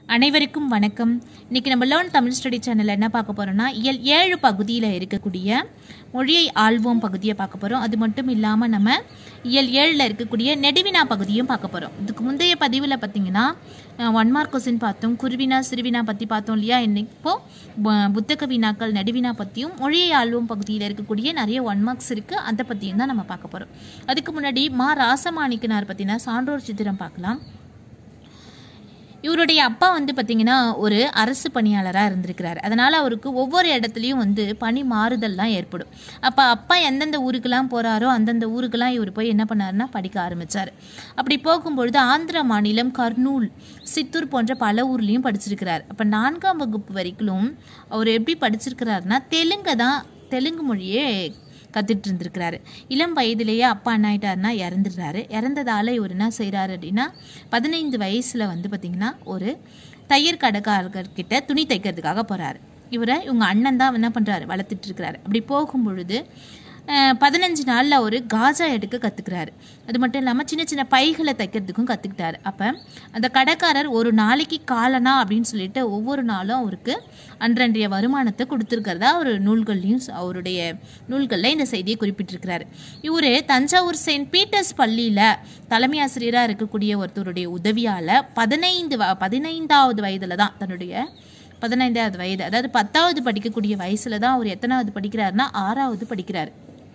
அனைவருக்கும் வணக்கம் இன்னைக்கு நம்ம லேர்ன் தமிழ் ஸ்டடி சேனலில் என்ன பார்க்க போறோம்னா இயல் ஏழு பகுதியில் இருக்கக்கூடிய மொழியை ஆள்வோம் பகுதியை பார்க்க போகிறோம் அது மட்டும் இல்லாமல் நம்ம இயல் ஏழில் இருக்கக்கூடிய நெடுவினா பகுதியும் பார்க்க போகிறோம் இதுக்கு முந்தைய பதிவில் பார்த்தீங்கன்னா ஒன் மார்க் கொஸ்டின் பார்த்தோம் குருவினா சிறுவினா பற்றி பார்த்தோம் இல்லையா இன்னைக்கு இப்போ பு- புத்தக வினாக்கள் நெடுவினா பற்றியும் மொழியை ஆள்வோம் பகுதியில் இருக்கக்கூடிய நிறைய ஒன் மார்க்ஸ் இருக்குது அதை பற்றியும் தான் நம்ம பார்க்க போகிறோம் அதுக்கு முன்னாடி மா ராசமாணிக்கனார் பற்றின சான்றோர் சித்திரம் பார்க்கலாம் இவருடைய அப்பா வந்து பார்த்தீங்கன்னா ஒரு அரசு பணியாளராக இருந்திருக்கிறார் அதனால் அவருக்கு ஒவ்வொரு இடத்துலையும் வந்து பணி மாறுதல்லாம் ஏற்படும் அப்போ அப்பா எந்தெந்த ஊருக்கெல்லாம் போகிறாரோ அந்தந்த ஊருக்கெல்லாம் இவர் போய் என்ன பண்ணாருன்னா படிக்க ஆரம்பித்தார் அப்படி போகும்பொழுது ஆந்திர மாநிலம் கர்னூல் சித்தூர் போன்ற பல ஊர்லேயும் படிச்சிருக்கிறார் அப்போ நான்காம் வகுப்பு வரைக்கும் அவர் எப்படி படிச்சிருக்கிறாருன்னா தெலுங்கு தான் தெலுங்கு மொழியே கற்றுட்டு இருந்திருக்கிறாரு இளம் வயதிலேயே அப்பா என்ன ஆயிட்டாருன்னா இறந்துடுறாரு இறந்ததால இவர் என்ன செய்கிறாரு அப்படின்னா பதினைந்து வயசில் வந்து பார்த்திங்கன்னா ஒரு தையர் கடைக்காரர்கிட்ட துணி தைக்கிறதுக்காக போகிறாரு இவரை இவங்க அண்ணன் தான் என்ன பண்ணுறாரு வளர்த்துட்டு இருக்கிறாரு அப்படி போகும் பொழுது அஹ், பதினஞ்சு நாளில் ஒரு காஜா எடுக்க கற்றுக்கிறாரு அது மட்டும் இல்லாமல் சின்ன சின்ன பைகளை தைக்கிறதுக்கும் கற்றுக்கிட்டாரு அப்போ அந்த கடைக்காரர் ஒரு நாளைக்கு காலனா அப்படின்னு சொல்லிட்டு ஒவ்வொரு நாளும் அவருக்கு அன்றன்றைய வருமானத்தை கொடுத்துருக்கிறதா அவர் நூல்கள்லையும் ச- அவருடைய நூல்களில் இந்த செய்தியை குறிப்பிட்டிருக்கிறாரு இவர் தஞ்சாவூர் செயின்ட் பீட்டர்ஸ் பள்ளியில் தலைமை ஆசிரியராக இருக்கக்கூடிய ஒருத்தருடைய உதவியால் பதினைந்து வ பதினைந்தாவது வயதில் தான் தன்னுடைய பதினைந்தாவது வயது அதாவது பத்தாவது படிக்கக்கூடிய வயசில் தான் அவர் எத்தனாவது படிக்கிறாருன்னா ஆறாவது படிக்கிறார்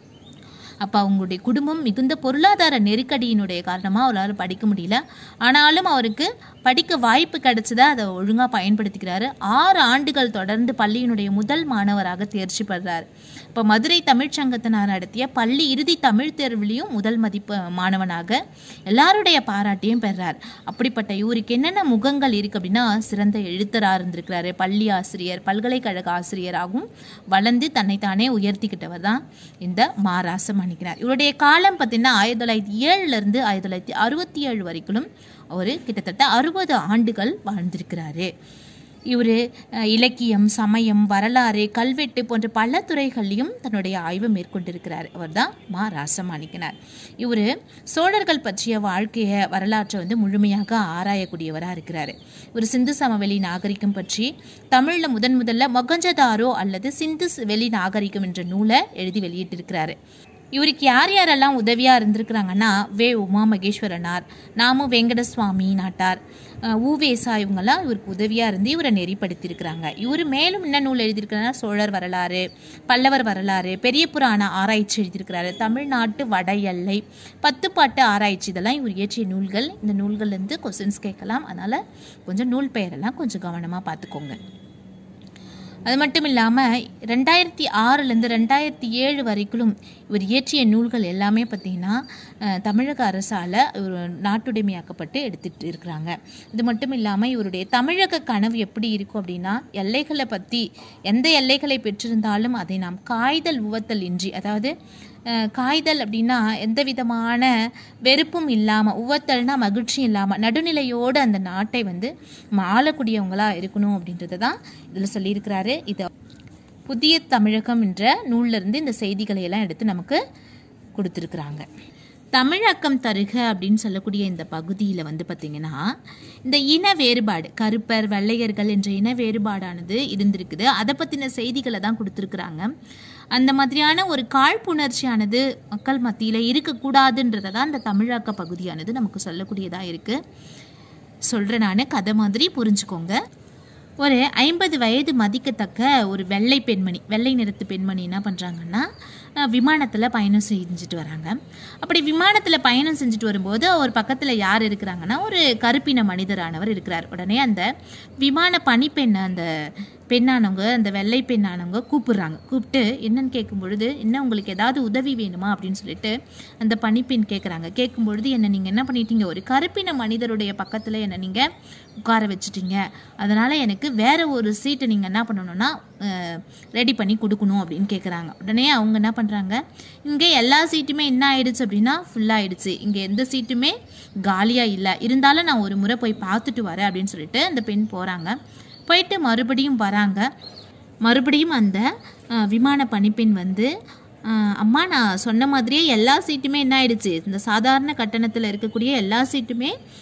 அப்போ அவங்களுடைய குடும்பம் மிகுந்த பொருளாதார நெருக்கடியினுடைய காரணமாக அவரால் படிக்க முடியல ஆனாலும் அவருக்கு படிக்க வாய்ப்பு கிடைச்சதா அதை ஒழுங்காக பயன்படுத்திக்கிறாரு ஆறு ஆண்டுகள் தொடர்ந்து பள்ளியினுடைய முதல் மாணவராக தேர்ச்சி பெறார் இப்போ மதுரை தமிழ்ச்சங்கத்தினார் நடத்திய பள்ளி இறுதி தமிழ் தேர்விலையும் முதல் மதிப்பு மாணவனாக எல்லாருடைய பாராட்டையும் பெறார் அப்படிப்பட்ட இவருக்கு என்னென்ன முகங்கள் இருக்கு அப்படின்னா சிறந்த எழுத்தராக இருந்திருக்கிறாரு பள்ளி ஆசிரியர் பல்கலைக்கழக ஆசிரியராகவும் வளர்ந்து தன்னைத்தானே உயர்த்திக்கிட்டவர் தான் இந்த மா ராசமாணிக்கிறார் இவருடைய காலம் பார்த்தீங்கன்னா ஆயிரத்தி தொள்ளாயிரத்தி ஏழுலேருந்து ஆயிரத்தி தொள்ளாயிரத்தி அறுபத்தி ஏழு வரைக்கும் அவர் கிட்டத்தட்ட அறுபது ஆண்டுகள் வாழ்ந்திருக்கிறாரு இவர் இலக்கியம் சமயம் வரலாறு கல்வெட்டு போன்ற பல துறைகள்லையும் தன்னுடைய ஆய்வு மேற்கொண்டிருக்கிறார் அவர் தான் மா ராசமாணிக்கனார் இவர் சோழர்கள் பற்றிய வாழ்க்கைய வரலாற்றை வந்து முழுமையாக ஆராயக்கூடியவராக இருக்கிறார் ஒரு சிந்து சமவெளி நாகரிகம் பற்றி தமிழில் முதன் முதல்ல மொகஞ்சதாரோ அல்லது சிந்து வெளி நாகரிகம் என்ற நூலை எழுதி வெளியிட்டிருக்கிறாரு இவருக்கு யார் யாரெல்லாம் உதவியாக இருந்திருக்கிறாங்கன்னா வே உமா மகேஸ்வரனார் நாமு வெங்கடசுவாமி நாட்டார் அஹ், ஊவேசா இவங்கெல்லாம் இவருக்கு உதவியாக இருந்து இவரை நெறிப்படுத்தியிருக்கிறாங்க இவர் மேலும் என்ன நூல் எழுதியிருக்கிறாருன்னா சோழர் வரலாறு பல்லவர் வரலாறு பெரிய புராண ஆராய்ச்சி எழுதியிருக்கிறாரு தமிழ்நாட்டு வட எல்லை பத்துப்பாட்டு ஆராய்ச்சி இதெல்லாம் இவர் இயற்றிய நூல்கள் இந்த நூல்கள்லேருந்து கொஸ்டின்ஸ் கேட்கலாம் அதனால் கொஞ்சம் நூல் பெயரெல்லாம் கொஞ்சம் கவனமாக பார்த்துக்கோங்க அது மட்டும் இல்லாமல் ரெண்டாயிரத்தி ஆறுலேருந்து ரெண்டாயிரத்தி ஏழு வரைக்கும் இவர் இயற்றிய நூல்கள் எல்லாமே பார்த்திங்கன்னா அஹ், தமிழக அரசால் இவர் நாட்டுடைமையாக்கப்பட்டு எடுத்துகிட்டு இருக்கிறாங்க இது மட்டும் இல்லாமல் இவருடைய தமிழக கனவு எப்படி இருக்கும் அப்படின்னா எல்லைகளை பற்றி எந்த எல்லைகளை பெற்றிருந்தாலும் அதை நாம் காய்தல் உவத்தல் இன்றி அதாவது அஹ், காய்தல் அப்படின்னா எந்த விதமான வெறுப்பும் இல்லாமல் உவத்தல்னா மகிழ்ச்சியும் இல்லாமல் நடுநிலையோடு அந்த நாட்டை வந்து நம்ம ஆளக்கூடியவங்களா இருக்கணும் அப்படின்றத தான் இதில் சொல்லியிருக்கிறாரு இது புதிய தமிழகம் என்ற நூல்ல இருந்து இந்த செய்திகளை எல்லாம் எடுத்து நமக்கு கொடுத்துருக்குறாங்க தமிழக்கம் தருக அப்படின்னு சொல்லக்கூடிய இந்த பகுதியில் வந்து பார்த்திங்கன்னா இந்த இன வேறுபாடு கருப்பர் வெள்ளையர்கள் என்ற இன வேறுபாடானது இருந்திருக்குது அதை பற்றின செய்திகளை தான் கொடுத்துருக்குறாங்க அந்த மாதிரியான ஒரு காழ்ப்புணர்ச்சியானது மக்கள் மத்தியில் இருக்கக்கூடாதுன்றதை தான் இந்த தமிழாக்க பகுதியானது நமக்கு சொல்லக்கூடியதாக இருக்குது சொல்கிறேன் நான் கதை மாதிரி புரிஞ்சுக்கோங்க ஒரு ஐம்பது வயது மதிக்கத்தக்க ஒரு வெள்ளை பெண்மணி வெள்ளை நிறத்து பெண்மணி என்ன பண்ணுறாங்கன்னா விமானத்தில் பயணம் செஞ்சுட்டு வராங்க அப்படி விமானத்தில் பயணம் செஞ்சுட்டு வரும்போது அவர் பக்கத்தில் யார் இருக்கிறாங்கன்னா ஒரு கருப்பின மனிதரானவர் இருக்கிறார் உடனே அந்த விமான பணிப்பெண் அந்த பெண்ணானவங்க அந்த வெள்ளை பெண்ணானவங்க கூப்பிடுறாங்க கூப்பிட்டு என்னன்னு கேட்கும் பொழுது என்ன உங்களுக்கு ஏதாவது உதவி வேணுமா அப்படின்னு சொல்லிட்டு அந்த பணிப்பெண் கேட்குறாங்க கேட்கும் பொழுது என்ன நீங்கள் என்ன பண்ணிட்டீங்க ஒரு கருப்பின மனிதருடைய பக்கத்தில் என்ன நீங்கள் உட்கார வச்சுட்டீங்க அதனால் எனக்கு வேற ஒரு சீட்டை நீங்கள் என்ன பண்ணணும்னா ரெடி பண்ணி கொடுக்கணும் அப்படின்னு கேட்குறாங்க உடனே அவங்க என்ன பண்ணுறாங்க இங்கே எல்லா சீட்டுமே என்ன ஆயிடுச்சு அப்படின்னா ஃபுல்லாகிடுச்சு இங்கே எந்த சீட்டுமே காலியாக இல்லை இருந்தாலும் நான் ஒரு முறை போய் பார்த்துட்டு வரேன் அப்படின்னு சொல்லிட்டு அந்த பெண் போகிறாங்க போயிட்டு மறுபடியும் வராங்க மறுபடியும் அந்த அஹ், விமான பணிப்பெண் வந்து அஹ், அம்மா நான் சொன்ன மாதிரியே எல்லா சீட்டுமே என்ன ஆயிடுச்சு இந்த சாதாரண கட்டணத்தில் இருக்கக்கூடிய எல்லா சீட்டுமே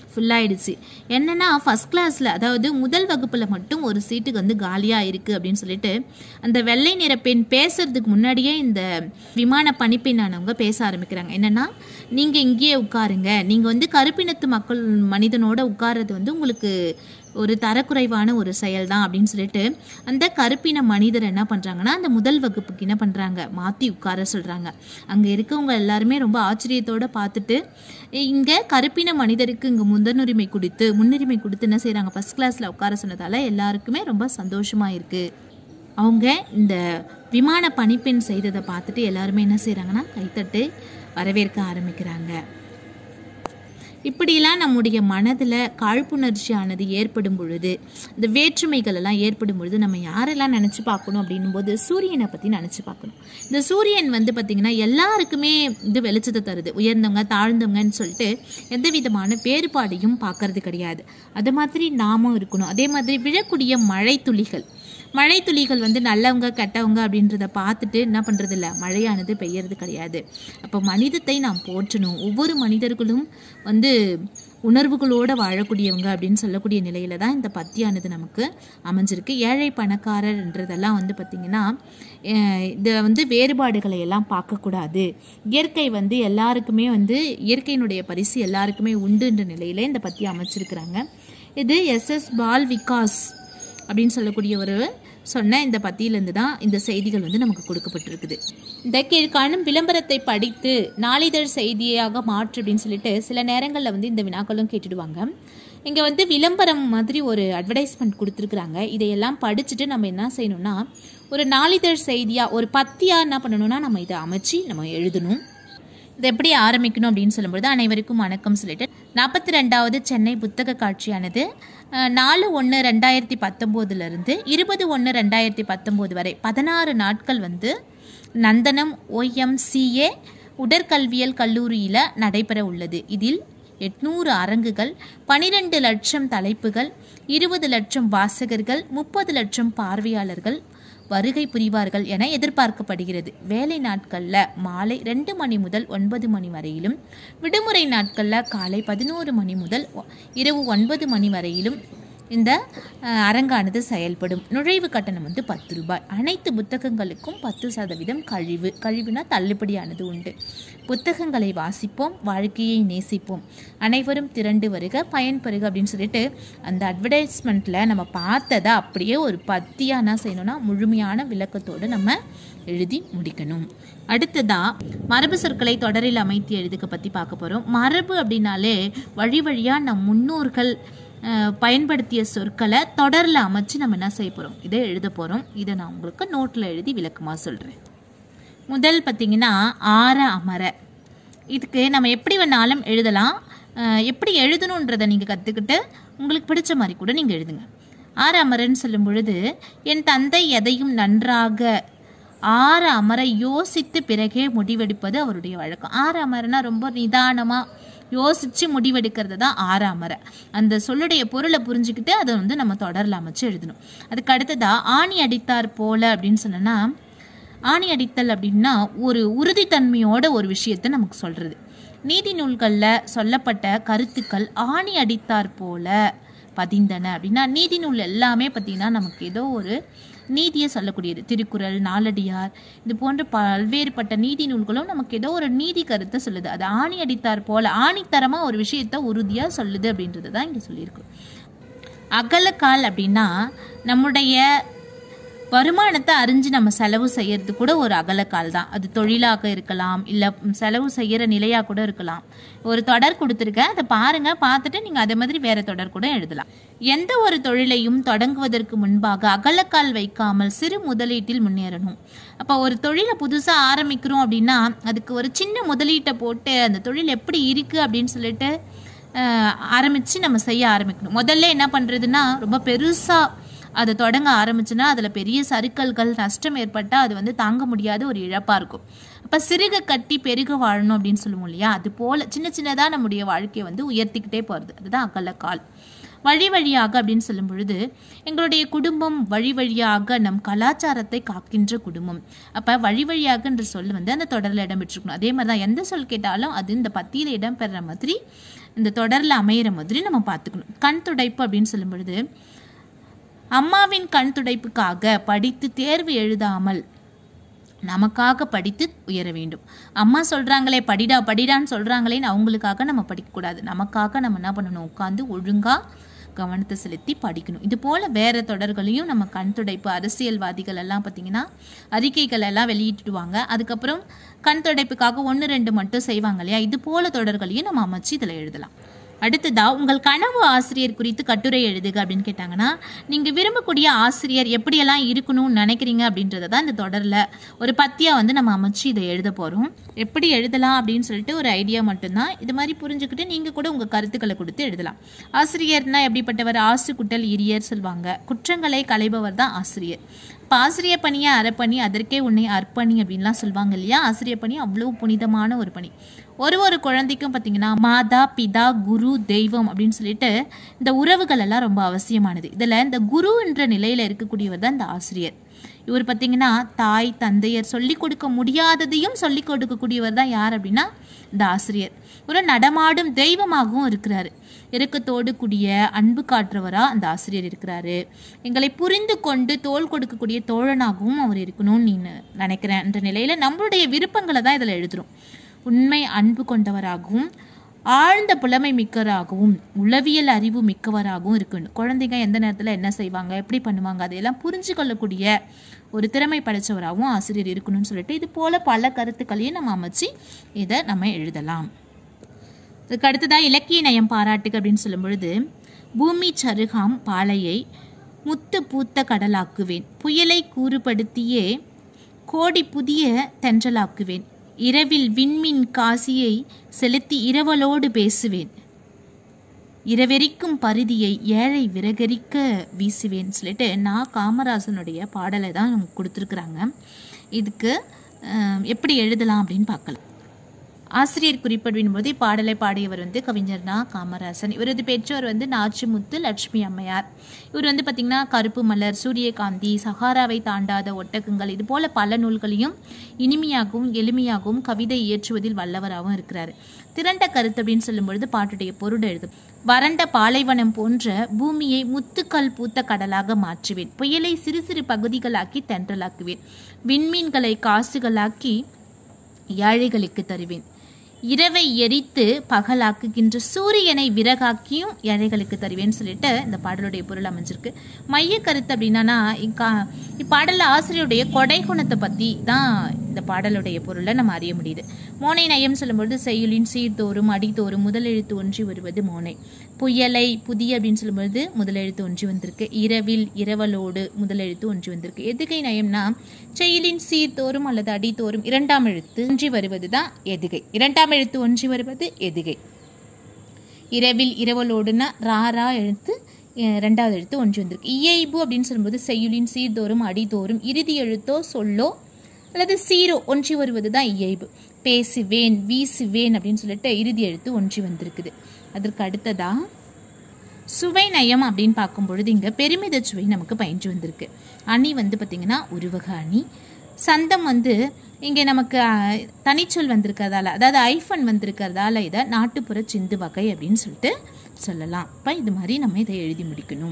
ஃபுல்லாயிடுச்சு என்னன்னா ஃபஸ்ட் கிளாஸில் அதாவது முதல் வகுப்பில் மட்டும் ஒரு சீட்டுக்கு வந்து காலியாக இருக்குது அப்படின்னு சொல்லிட்டு அந்த வெள்ளை நிற பெண் பேசுறதுக்கு முன்னாடியே இந்த விமான பணிப்பெண்ணானவங்க பேச ஆரம்பிக்கிறாங்க என்னன்னா நீங்கள் இங்கேயே உட்காருங்க நீங்கள் வந்து கருப்பினத்து மக்கள் மனிதனோட உட்கார்றது வந்து உங்களுக்கு ஒரு தரக்குறைவான ஒரு செயல் தான் அப்படின்னு சொல்லிட்டு அந்த கருப்பின மனிதர் என்ன பண்ணுறாங்கன்னா அந்த முதல் வகுப்புக்கு என்ன பண்ணுறாங்க மாற்றி உட்கார சொல்கிறாங்க அங்கே இருக்கவங்க எல்லாருமே ரொம்ப ஆச்சரியத்தோடு பார்த்துட்டு இங்கே கருப்பின மனிதருக்கு இங்கே முதன்னுரிமை கொடுத்து முன்னுரிமை கொடுத்து என்ன செய்கிறாங்க ஃபஸ்ட் கிளாஸில் உட்கார சொன்னதால் எல்லாருக்குமே ரொம்ப சந்தோஷமாக இருக்குது அவங்க இந்த விமான பணிப்பெண் செய்ததை பார்த்துட்டு எல்லாருமே என்ன செய்கிறாங்கன்னா கைத்தட்டு வரவேற்க ஆரம்பிக்கிறாங்க இப்படியெல்லாம் நம்முடைய மனதில் காழ்ப்புணர்ச்சியானது ஏற்படும் பொழுது இந்த வேற்றுமைகள் எல்லாம் ஏற்படும் பொழுது நம்ம யாரெல்லாம் நினச்சி பார்க்கணும் அப்படின்னும் போது சூரியனை பற்றி நினச்சி பார்க்கணும் இந்த சூரியன் வந்து பார்த்திங்கன்னா எல்லாருக்குமே இது வெளிச்சத்தை தருது உயர்ந்தவங்க தாழ்ந்தவங்கன்னு சொல்லிட்டு எந்த விதமான வேறுபாடையும் பார்க்கறது கிடையாது அது மாதிரி நாமும் இருக்கணும் அதே மாதிரி விழக்கூடிய மழை துளிகள் மழை துளிகள் வந்து நல்லவங்க கெட்டவங்க அப்படின்றத பார்த்துட்டு என்ன பண்ணுறது இல்லை மழையானது பெய்யறது கிடையாது அப்போ மனிதத்தை நாம் போற்றணும் ஒவ்வொரு மனிதர்களும் வந்து உணர்வுகளோடு வாழக்கூடியவங்க அப்படின்னு சொல்லக்கூடிய நிலையில தான் இந்த பத்தியானது நமக்கு அமைஞ்சிருக்கு ஏழை பணக்காரர்ன்றதெல்லாம் வந்து பார்த்திங்கன்னா இதை வந்து வேறுபாடுகளை எல்லாம் பார்க்கக்கூடாது இயற்கை வந்து எல்லாருக்குமே வந்து இயற்கையினுடைய பரிசு எல்லாருக்குமே உண்டுன்ற நிலையில இந்த பத்தி அமைச்சிருக்கிறாங்க இது எஸ்எஸ் பால் விகாஸ் அப்படின்னு சொல்லக்கூடிய ஒரு சொன்ன இந்த பத்தியிலேருந்து தான் இந்த செய்திகள் வந்து நமக்கு கொடுக்கப்பட்டிருக்குது இந்த கீழ்காணும் விளம்பரத்தை படித்து நாளிதழ் செய்தியாக மாற்று அப்படின்னு சொல்லிட்டு சில நேரங்களில் வந்து இந்த வினாக்களும் கேட்டுடுவாங்க இங்கே வந்து விளம்பரம் மாதிரி ஒரு அட்வர்டைஸ்மெண்ட் கொடுத்துருக்குறாங்க இதையெல்லாம் படிச்சுட்டு நம்ம என்ன செய்யணும்னா ஒரு நாளிதழ் செய்தியாக ஒரு பத்தியாக என்ன பண்ணணும்னா நம்ம இதை அமைச்சு நம்ம எழுதணும் இதை எப்படி ஆரம்பிக்கணும் அப்படின்னு சொல்லும்பொழுது அனைவருக்கும் வணக்கம் சொல்லிட்டு நாற்பத்தி ரெண்டாவது சென்னை புத்தக காட்சியானது அஹ், நாலு ஒன்று ரெண்டாயிரத்தி பத்தொம்போதுலேருந்து இருபது ஒன்று ரெண்டாயிரத்தி பத்தொம்போது வரை பதினாறு நாட்கள் வந்து நந்தனம் ஒய்எம்சிஏ உடற்கல்வியல் கல்லூரியில் நடைபெற உள்ளது இதில் எட்நூறு அரங்குகள் பனிரெண்டு லட்சம் தலைப்புகள் இருபது லட்சம் வாசகர்கள் முப்பது லட்சம் பார்வையாளர்கள் வருகை புரிவார்கள் என எதிர்பார்க்கப்படுகிறது வேலை நாட்களில் மாலை ரெண்டு மணி முதல் ஒன்பது மணி வரையிலும் விடுமுறை நாட்களில் காலை பதினோரு மணி முதல் ஒ- இரவு ஒன்பது மணி வரையிலும் இந்த அஹ், அரங்கானது செயல்படும் நுழைவு கட்டணம் வந்து பத்து ரூபாய் அனைத்து புத்தகங்களுக்கும் பத்து சதவீதம் கழிவு கழிவுனா தள்ளுபடியானது உண்டு புத்தகங்களை வாசிப்போம் வாழ்க்கையை நேசிப்போம் அனைவரும் திரண்டு வருக பயன்பெறுக அப்படின்னு சொல்லிட்டு அந்த அட்வர்டைஸ்மெண்ட்டில் நம்ம பார்த்ததை அப்படியே ஒரு பத்தியாக என்ன செய்யணும்னா முழுமையான விளக்கத்தோடு நம்ம எழுதி முடிக்கணும் அடுத்ததா மரபு சொற்களை தொடரில் அமைத்து எழுதுக்க பற்றி பார்க்க போகிறோம் மரபு அப்படின்னாலே வழி வழியாக நம் முன்னோர்கள் அஹ், பயன்படுத்திய சொற்களை தொடரில் அமைச்சு நம்ம என்ன செய்ய போகிறோம் இதை எழுத போகிறோம் இதை நான் உங்களுக்கு நோட்டில் எழுதி விளக்கமாக சொல்கிறேன் முதல் பார்த்தீங்கன்னா ஆற அமர இதுக்கு நம்ம எப்படி வேணாலும் எழுதலாம் அஹ் எப்படி எழுதணுன்றதை நீங்கள் கற்றுக்கிட்டு உங்களுக்கு பிடிச்ச மாதிரி கூட நீங்கள் எழுதுங்க ஆற அமரன்னு சொல்லும் பொழுது என் தந்தை எதையும் நன்றாக ஆற அமர யோசித்து பிறகே முடிவெடுப்பது அவருடைய வழக்கம் ஆற அமரனா ரொம்ப நிதானமாக யோசித்து முடிவெடுக்கிறது தான் ஆற அமர அந்த சொல்லுடைய பொருளை புரிஞ்சுக்கிட்டு அதை வந்து நம்ம தொடரில் அமைச்சு எழுதணும் அதுக்கு அடுத்ததா ஆணி அடித்தார் போல அப்படின்னு சொன்னோன்னா ஆணி அடித்தல் அப்படின்னா ஒரு உறுதித்தன்மையோட ஒரு விஷயத்தை நமக்கு சொல்றது நீதி நூல்களில் சொல்லப்பட்ட கருத்துக்கள் ஆணி அடித்தார் போல பதிந்தன அப்படின்னா நீதி நூல் எல்லாமே பார்த்தீங்கன்னா நமக்கு ஏதோ ஒரு நீதியை சொல்லக்கூடியது திருக்குறள் நாலடியார் இது போன்ற பல்வேறுபட்ட நீதி நூல்களும் நமக்கு ஏதோ ஒரு நீதி கருத்தை சொல்லுது அது ஆணி அடித்தார் போல ஆணித்தரமாக ஒரு விஷயத்தை உறுதியாக சொல்லுது அப்படின்றது தான் இங்கே சொல்லியிருக்கு அகலக்கால் அப்படின்னா நம்முடைய வருமானத்தை அறிஞ்சு நம்ம செலவு செய்யறது கூட ஒரு அகலக்கால் தான் அது தொழிலாக இருக்கலாம் இல்லை செலவு செய்கிற நிலையாக கூட இருக்கலாம் ஒரு தொடர் கொடுத்துருக்கேன் அதை பாருங்க பார்த்துட்டு நீங்கள் அதே மாதிரி வேற தொடர் கூட எழுதலாம் எந்த ஒரு தொழிலையும் தொடங்குவதற்கு முன்பாக அகலக்கால் வைக்காமல் சிறு முதலீட்டில் முன்னேறணும் அப்போ ஒரு தொழிலை புதுசாக ஆரம்பிக்கிறோம் அப்படின்னா அதுக்கு ஒரு சின்ன முதலீட்டை போட்டு அந்த தொழில் எப்படி இருக்குது அப்படின்னு சொல்லிட்டு ஆரம்பித்து நம்ம செய்ய ஆரம்பிக்கணும் முதல்ல என்ன பண்ணுறதுன்னா ரொம்ப பெருசாக அதை தொடங்க ஆரம்பிச்சுன்னா அதில் பெரிய சறுக்கல்கள் நஷ்டம் ஏற்பட்டால் அது வந்து தாங்க முடியாத ஒரு இழப்பாக இருக்கும் அப்போ சிறுக கட்டி பெருக வாழணும் அப்படின்னு சொல்லுவோம் இல்லையா அது போல் சின்ன சின்னதாக நம்முடைய வாழ்க்கையை வந்து உயர்த்திக்கிட்டே போகிறது அதுதான் அகலக்கால் வழி வழியாக அப்படின்னு சொல்லும் பொழுது எங்களுடைய குடும்பம் வழி வழியாக நம் கலாச்சாரத்தை காக்கின்ற குடும்பம் அப்போ வழி வழியாகன்ற சொல் வந்து அந்த தொடரில் இடம்பெற்றிருக்கணும் அதே மாதிரி தான் எந்த சொல் கேட்டாலும் அது இந்த பத்தியில் இடம்பெற மாதிரி இந்த தொடரில் அமையிற மாதிரி நம்ம பார்த்துக்கணும் கண் துடைப்பு அப்படின்னு சொல்லும் பொழுது அம்மாவின் கண் துடைப்புக்காக படித்து தேர்வு எழுதாமல் நமக்காக படித்து உயர வேண்டும் அம்மா சொல்கிறாங்களே படிடா படிடான்னு சொல்கிறாங்களேன்னு அவங்களுக்காக நம்ம படிக்கக்கூடாது நமக்காக நம்ம என்ன பண்ணணும் உட்காந்து ஒழுங்காக கவனத்தை செலுத்தி படிக்கணும் இது போல் வேறு தொடர்களையும் நம்ம கண் துடைப்பு அரசியல்வாதிகள் எல்லாம் பார்த்திங்கன்னா அறிக்கைகள் எல்லாம் வெளியிட்டுடுவாங்க அதுக்கப்புறம் கண் துடைப்புக்காக ஒன்று ரெண்டு மட்டும் செய்வாங்க இல்லையா இது போல் தொடர்களையும் நம்ம அமைச்சு இதில் எழுதலாம் அடுத்ததா உங்கள் கனவு ஆசிரியர் குறித்து கட்டுரை எழுதுக அப்படின்னு கேட்டாங்கன்னா நீங்கள் விரும்பக்கூடிய ஆசிரியர் எப்படியெல்லாம் இருக்கணும்னு நினைக்கிறீங்க அப்படின்றத தான் இந்த தொடரில் ஒரு பத்தியாக வந்து நம்ம அமைச்சு இதை எழுத போகிறோம் எப்படி எழுதலாம் அப்படின்னு சொல்லிட்டு ஒரு ஐடியா மட்டும்தான் இது மாதிரி புரிஞ்சுக்கிட்டு நீங்கள் கூட உங்கள் கருத்துக்களை கொடுத்து எழுதலாம் ஆசிரியர்னா எப்படிப்பட்டவர் ஆசு குட்டல் இரியர் சொல்லுவாங்க குற்றங்களை களைபவர் தான் ஆசிரியர் இப்போ ஆசிரியர் பணியை அறப்பணி அதற்கே உன்னை அர்ப்பணி அப்படின்லாம் சொல்லுவாங்க இல்லையா ஆசிரியர் பணி அவ்வளோ புனிதமான ஒரு பணி ஒரு ஒரு குழந்தைக்கும் பார்த்தீங்கன்னா மாதா பிதா குரு தெய்வம் அப்படின்னு சொல்லிட்டு இந்த உறவுகள் எல்லாம் ரொம்ப அவசியமானது இதில் இந்த குரு என்ற நிலையில் இருக்கக்கூடியவர் தான் இந்த ஆசிரியர் இவர் பார்த்தீங்கன்னா தாய் தந்தையர் சொல்லிக் கொடுக்க முடியாததையும் சொல்லிக் கொடுக்கக்கூடியவர் தான் யார் அப்படின்னா இந்த ஆசிரியர் ஒரு நடமாடும் தெய்வமாகவும் இருக்கிறாரு இறக்கத்தோடு கூடிய அன்பு காட்டுறவரா அந்த ஆசிரியர் இருக்கிறாரு எங்களை புரிந்து கொண்டு தோல் கொடுக்கக்கூடிய தோழனாகவும் அவர் இருக்கணும்னு நீ நினைக்கிறேன் என்ற நிலையில் நம்மளுடைய விருப்பங்களை தான் இதில் எழுதுறோம் உண்மை அன்பு கொண்டவராகவும் ஆழ்ந்த புலமை மிக்கவராகவும் உளவியல் அறிவு மிக்கவராகவும் இருக்கணும் குழந்தைங்க எந்த நேரத்தில் என்ன செய்வாங்க எப்படி பண்ணுவாங்க அதையெல்லாம் புரிஞ்சு கொள்ளக்கூடிய ஒரு திறமை படைச்சவராகவும் ஆசிரியர் இருக்கணும்னு சொல்லிட்டு இது போல பல கருத்துக்களையும் நம்ம அமைச்சு இதை நம்ம எழுதலாம் இதுக்கு அடுத்ததாக இலக்கிய நயம் பாராட்டுக அப்படின்னு சொல்லும் பொழுது பூமி சருகாம் பாலையை முத்து பூத்த கடலாக்குவேன் புயலை கூறுபடுத்தியே கோடி புதிய தென்றலாக்குவேன் இரவில் விண்மின் காசியை செலுத்தி இரவலோடு பேசுவேன் இரவெறிக்கும் பரிதியை ஏழை விறகரிக்க வீசுவேன் சொல்லிட்டு நான் காமராசனுடைய பாடலை தான் நமக்கு கொடுத்துருக்குறாங்க இதுக்கு அஹ், எப்படி எழுதலாம் அப்படின்னு பார்க்கலாம் ஆசிரியர் குறிப்பிடும் போது பாடலை பாடியவர் வந்து கவிஞர்னா காமராசன் இவரது பெற்றோர் வந்து நாச்சிமுத்து லட்சுமி அம்மையார் இவர் வந்து பார்த்திங்கன்னா கருப்பு மலர் சூரியகாந்தி சஹாராவை தாண்டாத ஒட்டகங்கள் இது போல பல நூல்களையும் இனிமையாகவும் எளிமையாகவும் கவிதை இயற்றுவதில் வல்லவராகவும் இருக்கிறார் திரண்ட கருத்து அப்படின்னு சொல்லும்பொழுது பாட்டுடைய பொருள் எழுதும் வறண்ட பாலைவனம் போன்ற பூமியை முத்துக்கள் பூத்த கடலாக மாற்றுவேன் புயலை சிறு சிறு பகுதிகளாக்கி தென்றலாக்குவேன் விண்மீன்களை காசுகளாக்கி ஏழைகளுக்கு தருவேன் இரவை எரித்து பகலாக்குகின்ற சூரியனை விறகாக்கியும் ஏழைகளுக்கு தருவேன்னு சொல்லிட்டு இந்த பாடலுடைய பொருள் அமைஞ்சிருக்கு மைய கருத்து அப்படின்னா இக்கா இப்பாடலில் ஆசிரியருடைய கொடை குணத்தை பற்றி தான் இந்த பாடலுடைய பொருளை நம்ம அறிய முடியுது மோனை நயம் சொல்லும்பொழுது செய்யுளின் சீர்தோறும் அடித்தோறும் முதலெழுத்து ஒன்றி வருவது மோனை புயலை புதிய அப்படின்னு சொல்லும்பொழுது முதலெழுத்து ஒன்றி வந்திருக்கு இரவில் இரவலோடு முதலெழுத்து ஒன்றி வந்திருக்கு எதுகை நயம்னா செயலின் சீர்தோறும் அல்லது அடித்தோறும் இரண்டாம் எழுத்து ஒன்றி வருவது தான் எதுகை இரண்டாம் எழுத்து ஒன்றி வருவது எதுகை இரவில் இரவலோடுனா ராரா எழுத்து அஹ், ரெண்டாவது எழுத்து ஒன்றி வந்திருக்கு இயைபு அப்படின்னு சொல்லும்போது செய்யுளின் சீர்தோறும் அடிதோறும் இறுதி எழுத்தோ சொல்லோ அல்லது சீரோ ஒன்றி வருவது தான் இயைபு பேசுவேன் வீசுவேன் அப்படின்னு சொல்லிட்டு இறுதி எழுத்து ஒன்றி வந்திருக்குது அதற்கு அடுத்ததா சுவை நயம் அப்படின்னு பார்க்கும் பொழுது இங்கே பெருமித சுவை நமக்கு பயின்று வந்திருக்கு அணி வந்து பார்த்திங்கன்னா உருவக அணி சந்தம் வந்து இங்கே நமக்கு அஹ், தனிச்சொல் வந்திருக்கிறதால அதாவது ஐஃபன் வந்திருக்கிறதால இதை நாட்டுப்புற சிந்து வகை அப்படின்னு சொல்லிட்டு சொல்லலாம் இப்போ இது மாதிரி நம்ம இதை எழுதி முடிக்கணும்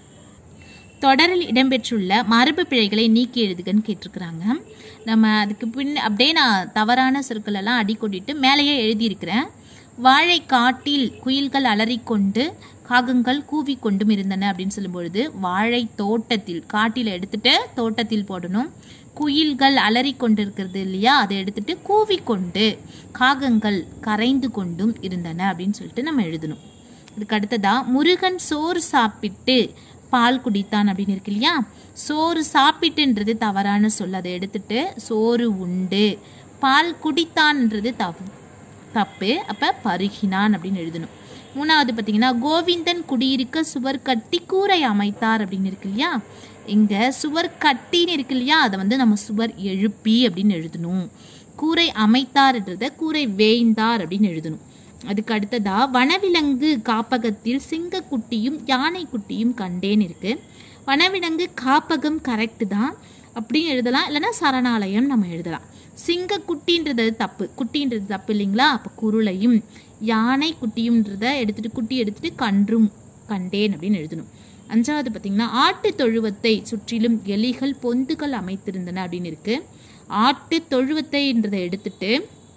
தொடரில் இடம்பெற்றுள்ள மரபு பிழைகளை நீக்கி எழுதுகன்னு கேட்டிருக்கிறாங்க நம்ம அதுக்கு பின் அப்படியே நான் தவறான சொற்கள் எல்லாம் அடிக்கொண்டிட்டு மேலேயே எழுதியிருக்கிறேன் வாழை காட்டில் குயில்கள் அலறிக்கொண்டு காகங்கள் கூவிக்கொண்டும் இருந்தன அப்படின்னு சொல்லும்பொழுது வாழை தோட்டத்தில் காட்டில் எடுத்துட்டு தோட்டத்தில் போடணும் குயில்கள் அலறி கொண்டிருக்கிறது இல்லையா அதை எடுத்துட்டு கூவிக்கொண்டு காகங்கள் கரைந்து கொண்டும் இருந்தன அப்படின்னு சொல்லிட்டு நம்ம எழுதணும் இதுக்கு அடுத்ததா முருகன் சோறு சாப்பிட்டு பால் குடித்தான் அப்படின்னு இருக்கு இல்லையா சோறு சாப்பிட்டுன்றது தவறான சொல் அதை எடுத்துட்டு சோறு உண்டு பால் குடித்தான்ன்றது தப்பு தப்பு அப்போ பருகினான் அப்படின்னு எழுதணும் மூணாவது பார்த்தீங்கன்னா கோவிந்தன் குடியிருக்க சுவர் கட்டி கூரை அமைத்தார் அப்படின்னு இருக்கு இல்லையா இங்கே சுவர் கட்டின்னு இருக்கு இல்லையா அதை வந்து நம்ம சுவர் எழுப்பி அப்படின்னு எழுதணும் கூரை அமைத்தார்ன்றத கூரை வேய்ந்தார் அப்படின்னு எழுதணும் அதுக்கு அடுத்ததா வனவிலங்கு காப்பகத்தில் சிங்கக்குட்டியும் யானைக்குட்டியும் கண்டேன் இருக்கு வனவிலங்கு காப்பகம் கரெக்டு தான் அப்படின்னு எழுதலாம் இல்லைன்னா சரணாலயம் நம்ம எழுதலாம் சிங்க குட்டின்றது தப்பு குட்டின்றது தப்பு இல்லைங்களா அப்போ குருளையும் யானை குட்டியும்ன்றத எடுத்துட்டு குட்டி எடுத்துட்டு கன்றும் கண்டேன் அப்படின்னு எழுதணும் அஞ்சாவது பார்த்தீங்கன்னா ஆட்டு தொழுவத்தை சுற்றிலும் எலிகள் பொந்துகள் அமைத்திருந்தன அப்படின்னு இருக்கு ஆட்டு தொழுவத்தைன்றதை எடுத்துட்டு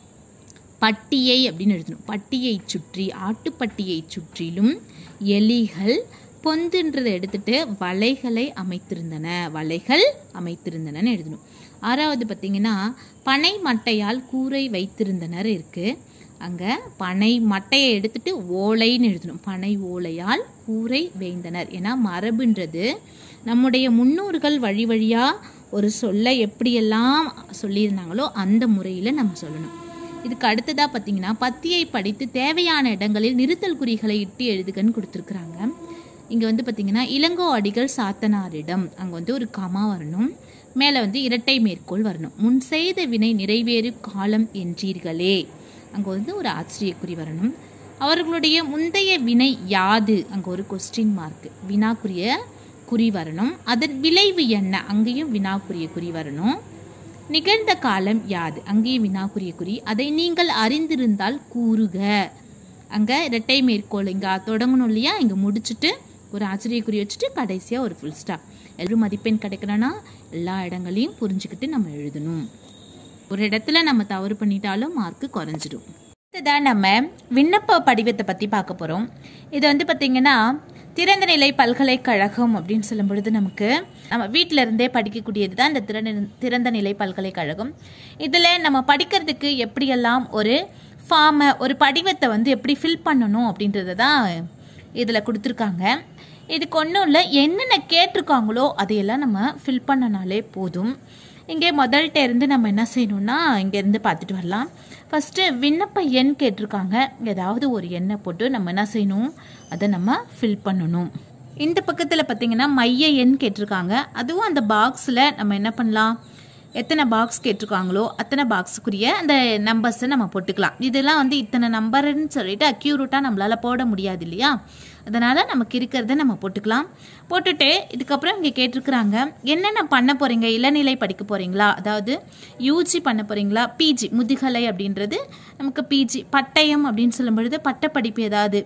பட்டியை அப்படின்னு எழுதணும் பட்டியை சுற்றி ஆட்டுப்பட்டியை சுற்றிலும் எலிகள் பொந்துன்றதை எடுத்துட்டு வலைகளை அமைத்திருந்தன வலைகள் அமைத்திருந்தனன்னு எழுதணும் ஆறாவது பார்த்தீங்கன்னா பனை மட்டையால் கூரை வைத்திருந்தனர் இருக்கு அங்கே பனை மட்டையை எடுத்துட்டு ஓலைன்னு எழுதணும் பனை ஓலையால் கூரை வேந்தனர் ஏன்னா மரபுன்றது நம்முடைய முன்னோர்கள் வழி வழியாக ஒரு சொல்ல எப்படியெல்லாம் சொல்லியிருந்தாங்களோ அந்த முறையில் நம்ம சொல்லணும் இதுக்கு அடுத்ததாக பார்த்தீங்கன்னா பத்தியை படித்து தேவையான இடங்களில் நிறுத்தல் குறிகளை இட்டு எழுதுகன்னு கொடுத்துருக்குறாங்க இங்கே வந்து பார்த்தீங்கன்னா இளங்கோ அடிகள் சாத்தனாரிடம் அங்கே வந்து ஒரு கமா வரணும் மேலே வந்து இரட்டை மேற்கோள் வரணும் முன் செய்த வினை நிறைவேறு காலம் என்றீர்களே அங்கே வந்து ஒரு ஆச்சரியக்குறி வரணும் அவர்களுடைய முந்தைய வினை யாது அங்கே ஒரு கொஸ்டின் மார்க் வினாக்குரிய குறி வரணும் அதன் விளைவு என்ன அங்கேயும் வினாக்குரிய குறி வரணும் நிகழ்ந்த காலம் யாது அங்கேயும் வினாக்குரிய குறி அதை நீங்கள் அறிந்திருந்தால் கூறுக அங்கே இரட்டை மேற்கோள் இங்கே தொடங்கணும் இல்லையா இங்கே முடிச்சுட்டு ஒரு ஆச்சரியக்குறி வச்சுட்டு கடைசியாக ஒரு ஃபுல் ஸ்டாப் எல்லாரும் மதிப்பெண் கிடைக்கணும்னா எல்லா இடங்களையும் புரிஞ்சுக்கிட்டு நம்ம எழுதணும் ஒரு இடத்துல நம்ம தவறு பண்ணிட்டாலும் மார்க்கு குறைஞ்சிடும் அடுத்ததாக நம்ம விண்ணப்ப படிவத்தை பற்றி பார்க்க போகிறோம் இது வந்து பார்த்திங்கன்னா திறந்த நிலை பல்கலைக்கழகம் அப்படின்னு சொல்லும் பொழுது நமக்கு நம்ம வீட்டில இருந்தே படிக்கக்கூடியது தான் இந்த திறந்த திறந்த நிலை பல்கலைக்கழகம் இதில் நம்ம படிக்கிறதுக்கு எப்படியெல்லாம் ஒரு ஃபார்மை ஒரு படிவத்தை வந்து எப்படி ஃபில் பண்ணணும் அப்படின்றத தான் இதில் கொடுத்துருக்காங்க இதுக்கு ஒன்றும் இல்லை என்னென்ன கேட்டிருக்காங்களோ அதையெல்லாம் நம்ம ஃபில் பண்ணனாலே போதும் இங்கே முதல்கிட்ட இருந்து நம்ம என்ன செய்யணும்னா இங்கேருந்து பார்த்துட்டு வரலாம் ஃபஸ்ட்டு விண்ணப்ப எண் கேட்டிருக்காங்க ஏதாவது ஒரு எண்ணை போட்டு நம்ம என்ன செய்யணும் அதை நம்ம ஃபில் பண்ணணும் இந்த பக்கத்தில் பார்த்தீங்கன்னா மைய எண் கேட்டிருக்காங்க அதுவும் அந்த பாக்ஸில் நம்ம என்ன பண்ணலாம் எத்தனை பாக்ஸ் கேட்டிருக்காங்களோ அத்தனை பாக்ஸுக்குரிய அந்த நம்பர்ஸை நம்ம போட்டுக்கலாம் இதெல்லாம் வந்து இத்தனை நம்பர்னு சொல்லிட்டு அக்யூரேட்டாக நம்மளால் போட முடியாது இல்லையா அதனால் நமக்கு இருக்கிறத நம்ம போட்டுக்கலாம் போட்டுட்டு இதுக்கப்புறம் இங்கே கேட்டிருக்கிறாங்க என்னென்ன பண்ண போகிறீங்க இளநிலை படிக்க போகிறீங்களா அதாவது யூஜி பண்ண போகிறீங்களா பிஜி முதுகலை அப்படின்றது நமக்கு பிஜி பட்டயம் அப்படின்னு சொல்லும் பொழுது பட்டப்படிப்பு ஏதாவது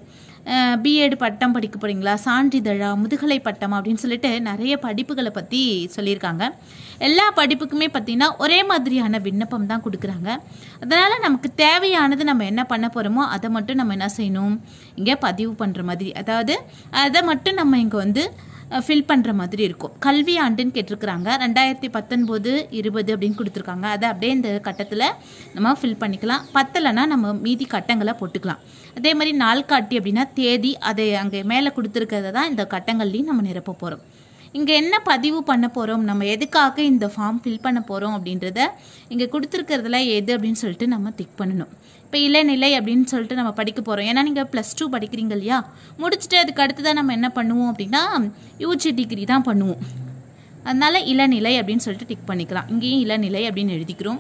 பிஎட் பட்டம் படிக்க போகிறீங்களா சான்றிதழா முதுகலை பட்டம் அப்படின்னு சொல்லிட்டு நிறைய படிப்புகளை பற்றி சொல்லியிருக்காங்க எல்லா படிப்புக்குமே பார்த்திங்கன்னா ஒரே மாதிரியான விண்ணப்பம் தான் கொடுக்குறாங்க அதனால் நமக்கு தேவையானது நம்ம என்ன பண்ண போகிறோமோ அதை மட்டும் நம்ம என்ன செய்யணும் இங்கே பதிவு பண்ணுற மாதிரி அதாவது அதை மட்டும் நம்ம இங்கே வந்து ஃபில் பண்ணுற மாதிரி இருக்கும் கல்வி ஆண்டுன்னு கேட்டிருக்கிறாங்க ரெண்டாயிரத்தி பத்தொன்பது இருபது அப்படின்னு கொடுத்துருக்காங்க அதை அப்படியே இந்த கட்டத்தில் நம்ம ஃபில் பண்ணிக்கலாம் பத்தலைன்னா நம்ம மீதி கட்டங்களை போட்டுக்கலாம் அதே மாதிரி நாள் காட்டி அப்படின்னா தேதி அதை அங்கே மேலே கொடுத்துருக்கிறத தான் இந்த கட்டங்கள்லையும் நம்ம நிரப்ப போகிறோம் இங்கே என்ன பதிவு பண்ண போகிறோம் நம்ம எதுக்காக இந்த ஃபார்ம் ஃபில் பண்ண போகிறோம் அப்படின்றத இங்கே கொடுத்துருக்கிறதுல எது அப்படின்னு சொல்லிட்டு நம்ம டிக் பண்ணணும் இப்போ இளநிலை அப்படின்னு சொல்லிட்டு நம்ம படிக்க போகிறோம் ஏன்னா நீங்கள் ப்ளஸ் டூ படிக்கிறீங்க இல்லையா முடிச்சுட்டு அதுக்கு அடுத்ததான் நம்ம என்ன பண்ணுவோம் அப்படின்னா யூஜி டிகிரி தான் பண்ணுவோம் அதனால இளநிலை அப்படின்னு சொல்லிட்டு டிக் பண்ணிக்கலாம் இங்கேயும் இளநிலை அப்படின்னு எழுதிக்கிறோம்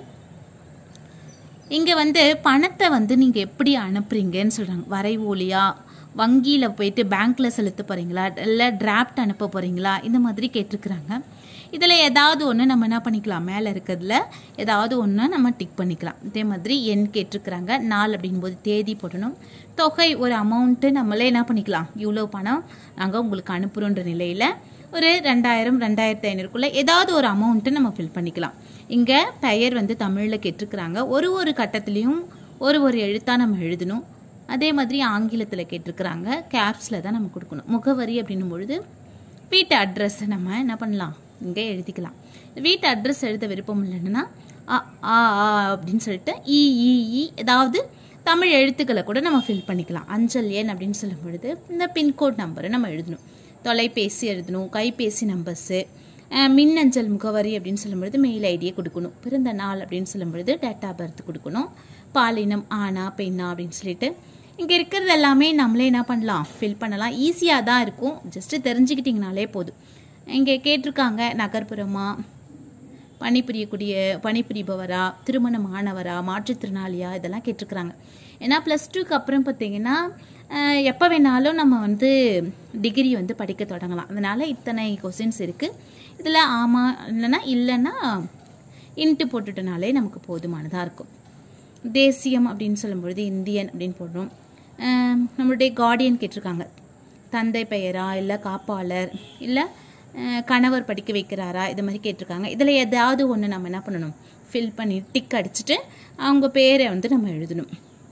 இங்கே வந்து பணத்தை வந்து நீங்கள் எப்படி அனுப்புறீங்கன்னு சொல்கிறாங்க வரைவோலியா வங்கியில் போயிட்டு பேங்க்கில் செலுத்த போகிறீங்களா இல்லை டிராஃப்ட் அனுப்ப போகிறீங்களா இந்த மாதிரி கேட்டிருக்கிறாங்க இதில் ஏதாவது ஒன்று நம்ம என்ன பண்ணிக்கலாம் மேலே இருக்கிறதுல ஏதாவது ஒன்று நம்ம டிக் பண்ணிக்கலாம் இதே மாதிரி எண் கேட்டிருக்கிறாங்க நாள் அப்படிங்கும்போது தேதி போடணும் தொகை ஒரு அமௌண்ட்டு நம்மளே என்ன பண்ணிக்கலாம் இவ்வளோ பணம் நாங்கள் உங்களுக்கு அனுப்புகிறோன்ற நிலையில் ஒரு ரெண்டாயிரம் ரெண்டாயிரத்தி ஐநூறுக்குள்ளே ஏதாவது ஒரு அமௌண்ட்டு நம்ம ஃபில் பண்ணிக்கலாம் இங்கே பெயர் வந்து தமிழில் கேட்டிருக்கிறாங்க ஒரு ஒரு கட்டத்துலேயும் ஒரு ஒரு எழுத்தாக நம்ம எழுதணும் அதே மாதிரி ஆங்கிலத்தில் கேட்டிருக்கிறாங்க கேப்ஸில் தான் நம்ம கொடுக்கணும் முகவரி அப்படின்னும் பொழுது வீட்டு அட்ரஸை நம்ம என்ன பண்ணலாம் இங்கே எழுதிக்கலாம் வீட்டு அட்ரஸ் எழுத விருப்பம் இல்லைன்னா அ ஆ ஆ அப்படின்னு சொல்லிட்டு இ இ இ ஏதாவது தமிழ் எழுத்துக்களை கூட நம்ம ஃபில் பண்ணிக்கலாம் அஞ்சல் எண் அப்படின்னு சொல்லும் பொழுது இந்த பின்கோட் நம்பரை நம்ம எழுதணும் தொலைபேசி எழுதணும் கைபேசி நம்பர்ஸு மின்னஞ்சல் முகவரி அப்படின்னு சொல்லும் பொழுது மெயில் ஐடியை கொடுக்கணும் பிறந்த நாள் அப்படின்னு சொல்லும் பொழுது டேட் ஆஃப் பர்த் கொடுக்கணும் பாலினம் ஆனா பெண்ணா அப்படின்னு சொல்லிட்டு இங்கே இருக்கிறது எல்லாமே நம்மளே என்ன பண்ணலாம் ஃபில் பண்ணலாம் ஈஸியாக தான் இருக்கும் ஜஸ்ட்டு தெரிஞ்சுக்கிட்டிங்கனாலே போதும் இங்கே கேட்டிருக்காங்க நகர்ப்புறமா பணிபுரியக்கூடிய பணிபுரிபவரா திருமணம் ஆனவரா மாற்றுத்திறனாளியா இதெல்லாம் கேட்டிருக்கிறாங்க ஏன்னா ப்ளஸ் டூக்கு அப்புறம் பார்த்தீங்கன்னா எப்போ வேணாலும் நம்ம வந்து டிகிரி வந்து படிக்க தொடங்கலாம் அதனால் இத்தனை கொஸ்டின்ஸ் இருக்குது இதில் ஆமாம் இல்லைன்னா இல்லைன்னா இன்ட்டு போட்டுட்டனாலே நமக்கு போதுமானதாக இருக்கும் தேசியம் அப்படின்னு சொல்லும்பொழுது இந்தியன் அப்படின்னு போடுறோம் ஆம், நம்மளுடைய கார்டியன் கேட்டிருக்காங்க தந்தை பெயரா இல்லை காப்பாளர் இல்லை கணவர் படிக்க வைக்கிறாரா இது மாதிரி கேட்டிருக்காங்க இதில் ஏதாவது ஒன்று நம்ம என்ன பண்ணணும் ஃபில் பண்ணி டிக் அடிச்சுட்டு அவங்க பேரை வந்து நம்ம எழுதணும்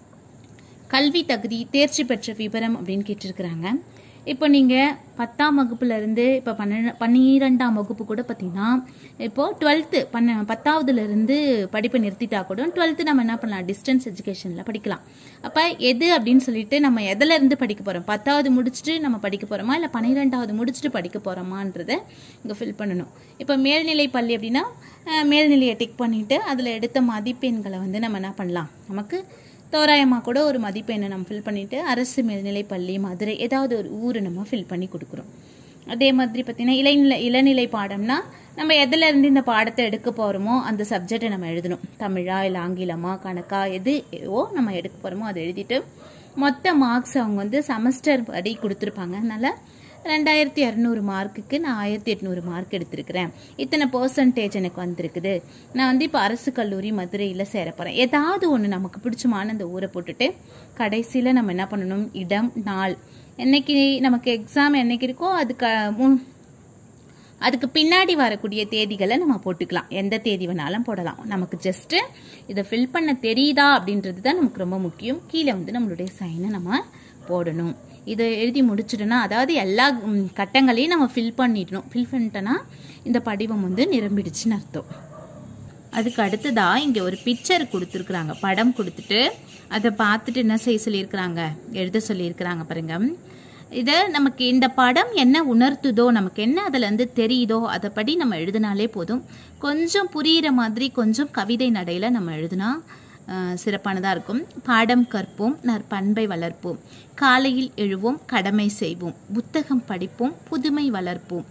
கல்வி தகுதி தேர்ச்சி பெற்ற விவரம் அப்படின்னு கேட்டிருக்கிறாங்க இப்போ நீங்கள் பத்தாம் வகுப்புலேருந்து இப்போ பன்ன பன்னிரெண்டாம் வகுப்பு கூட பார்த்தீங்கன்னா இப்போது டுவெல்த்து பன்ன பத்தாவதுலேருந்து படிப்பை நிறுத்திட்டா கூட டுவெல்த்து நம்ம என்ன பண்ணலாம் டிஸ்டன்ஸ் எஜுகேஷனில் படிக்கலாம் அப்போ எது அப்படின்னு சொல்லிட்டு நம்ம எதுல இருந்து படிக்க போகிறோம் பத்தாவது முடிச்சுட்டு நம்ம படிக்க போகிறோமா இல்லை பன்னிரெண்டாவது முடிச்சுட்டு படிக்க போகிறோமான்றதை இங்கே ஃபில் பண்ணணும் இப்போ மேல்நிலை பள்ளி அப்படின்னா அஹ், மேல்நிலையை டிக் பண்ணிவிட்டு அதில் எடுத்த மதிப்பெண்களை வந்து நம்ம என்ன பண்ணலாம் நமக்கு தோராயமாக கூட ஒரு மதிப்பெண்ணை நம்ம ஃபில் பண்ணிவிட்டு அரசு மேல்நிலைப் பள்ளி மதுரை ஏதாவது ஒரு ஊர் நம்ம ஃபில் பண்ணி கொடுக்குறோம் அதே மாதிரி பார்த்தீங்கன்னா இளைநிலை இளநிலை பாடம்னா நம்ம எதுல இருந்து இந்த பாடத்தை எடுக்க போகிறோமோ அந்த சப்ஜெக்டை நம்ம எழுதணும் தமிழா இல்லை ஆங்கிலமா கணக்கா எது ஓ நம்ம எடுக்க போகிறோமோ அதை எழுதிட்டு மொத்த மார்க்ஸ் அவங்க வந்து செமஸ்டர் படி கொடுத்துருப்பாங்க அதனால் ரெண்டாயிரத்தி இரநூறு மார்க்குக்கு நான் ஆயிரத்தி எட்நூறு மார்க் எடுத்திருக்கிறேன் இத்தனை பர்சன்டேஜ் எனக்கு வந்திருக்குது நான் வந்து இப்போ அரசு கல்லூரி மதுரையில் சேர போகிறேன் ஏதாவது ஒன்று நமக்கு பிடிச்சமான அந்த ஊரை போட்டுட்டு கடைசியில் நம்ம என்ன பண்ணணும் இடம் நாள் என்னைக்கு நமக்கு எக்ஸாம் என்னைக்கு இருக்கோ அதுக்கு முன் அதுக்கு பின்னாடி வரக்கூடிய தேதிகளை நம்ம போட்டுக்கலாம் எந்த தேதி வேணாலும் போடலாம் நமக்கு ஜஸ்ட்டு இதை ஃபில் பண்ண தெரியுதா அப்படின்றது தான் நமக்கு ரொம்ப முக்கியம் கீழே வந்து நம்மளுடைய சைனை நம்ம போடணும் இதை எழுதி முடிச்சிட்டோன்னா அதாவது எல்லா ம், கட்டங்களையும் நம்ம ஃபில் பண்ணிடணும் ஃபில் பண்ணிட்டோன்னா இந்த படிவம் வந்து நிரம்பிடுச்சுன்னு அர்த்தம் அதுக்கு அடுத்ததா இங்கே ஒரு பிக்சர் கொடுத்துருக்குறாங்க படம் கொடுத்துட்டு அதை பார்த்துட்டு என்ன செய்ய சொல்லியிருக்கிறாங்க எழுத சொல்லியிருக்கிறாங்க பாருங்க இதை நமக்கு இந்த படம் என்ன உணர்த்துதோ நமக்கு என்ன அதில் வந்து தெரியுதோ அதை படி நம்ம எழுதினாலே போதும் கொஞ்சம் புரியிற மாதிரி கொஞ்சம் கவிதை நடையில் நம்ம எழுதினா சிறப்பானதாக இருக்கும் பாடம் கற்போம் நற்பண்பை வளர்ப்போம் காலையில் எழுவோம் கடமை செய்வோம் புத்தகம் படிப்போம் புதுமை வளர்ப்போம்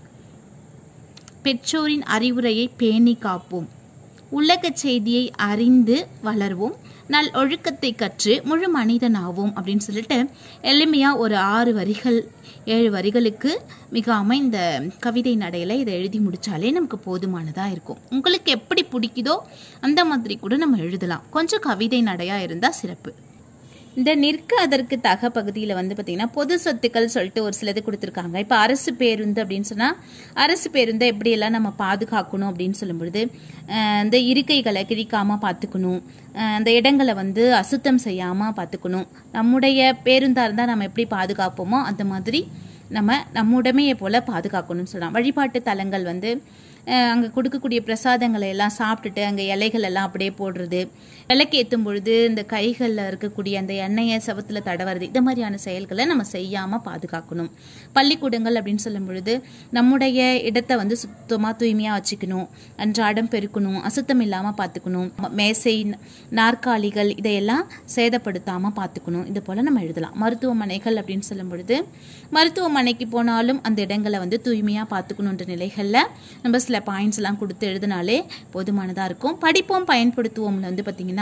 பெற்றோரின் அறிவுரையை பேணி காப்போம் உலகச் செய்தியை அறிந்து வளர்வோம் நல் ஒழுக்கத்தை கற்று முழு மனிதனாவோம் அப்படின்னு சொல்லிட்டு எளிமையாக ஒரு ஆறு வரிகள் ஏழு வரிகளுக்கு மிக அமைந்த கவிதை நடையில் இதை எழுதி முடித்தாலே நமக்கு போதுமானதாக இருக்கும் உங்களுக்கு எப்படி பிடிக்குதோ அந்த மாதிரி கூட நம்ம எழுதலாம் கொஞ்சம் கவிதை நடையாக இருந்தால் சிறப்பு இந்த நிற்க அதற்கு தக பகுதியில் வந்து பார்த்தீங்கன்னா பொது சொத்துக்கள் சொல்லிட்டு ஒரு சிலது கொடுத்துருக்காங்க இப்போ அரசு பேருந்து அப்படின்னு சொன்னால் அரசு பேருந்தை எப்படியெல்லாம் நம்ம பாதுகாக்கணும் அப்படின்னு சொல்லும் பொழுது அஹ், இந்த இருக்கைகளை கிழிக்காமல் பார்த்துக்கணும் அஹ், அந்த இடங்களை வந்து அசுத்தம் செய்யாமல் பார்த்துக்கணும் நம்முடைய பேருந்தாக இருந்தால் நம்ம எப்படி பாதுகாப்போமோ அந்த மாதிரி நம்ம நம்ம உடைமையை போல் பாதுகாக்கணும்னு சொல்லலாம் வழிபாட்டு தலங்கள் வந்து அங்கே கொடுக்கக்கூடிய பிரசாதங்களை எல்லாம் சாப்பிட்டுட்டு அங்கே இலைகள் எல்லாம் அப்படியே போடுறது விளக்கேற்றும் பொழுது இந்த கைகளில் இருக்கக்கூடிய அந்த எண்ணெயை செவத்தில் தடவுறது இந்த மாதிரியான செயல்களை நம்ம செய்யாமல் பாதுகாக்கணும் பள்ளிக்கூடங்கள் அப்படின்னு சொல்லும் பொழுது நம்முடைய இடத்தை வந்து சுத்தமாக தூய்மையாக வச்சுக்கணும் அன்றாடம் பெருக்கணும் அசுத்தம் இல்லாமல் பார்த்துக்கணும் மேசை நாற்காலிகள் இதையெல்லாம் சேதப்படுத்தாமல் பார்த்துக்கணும் இது போல் நம்ம எழுதலாம் மருத்துவமனைகள் அப்படின்னு சொல்லும் பொழுது மருத்துவமனைக்கு போனாலும் அந்த இடங்களை வந்து தூய்மையாக பார்த்துக்கணுன்ற நிலைகளில் நம்ம சில பாயிண்ட்ஸ் எல்லாம் கொடுத்து எழுதினாலே போதுமானதாக இருக்கும் படிப்போம் பயன்படுத்துவோம்ல வந்து பார்த்திங்கன்னா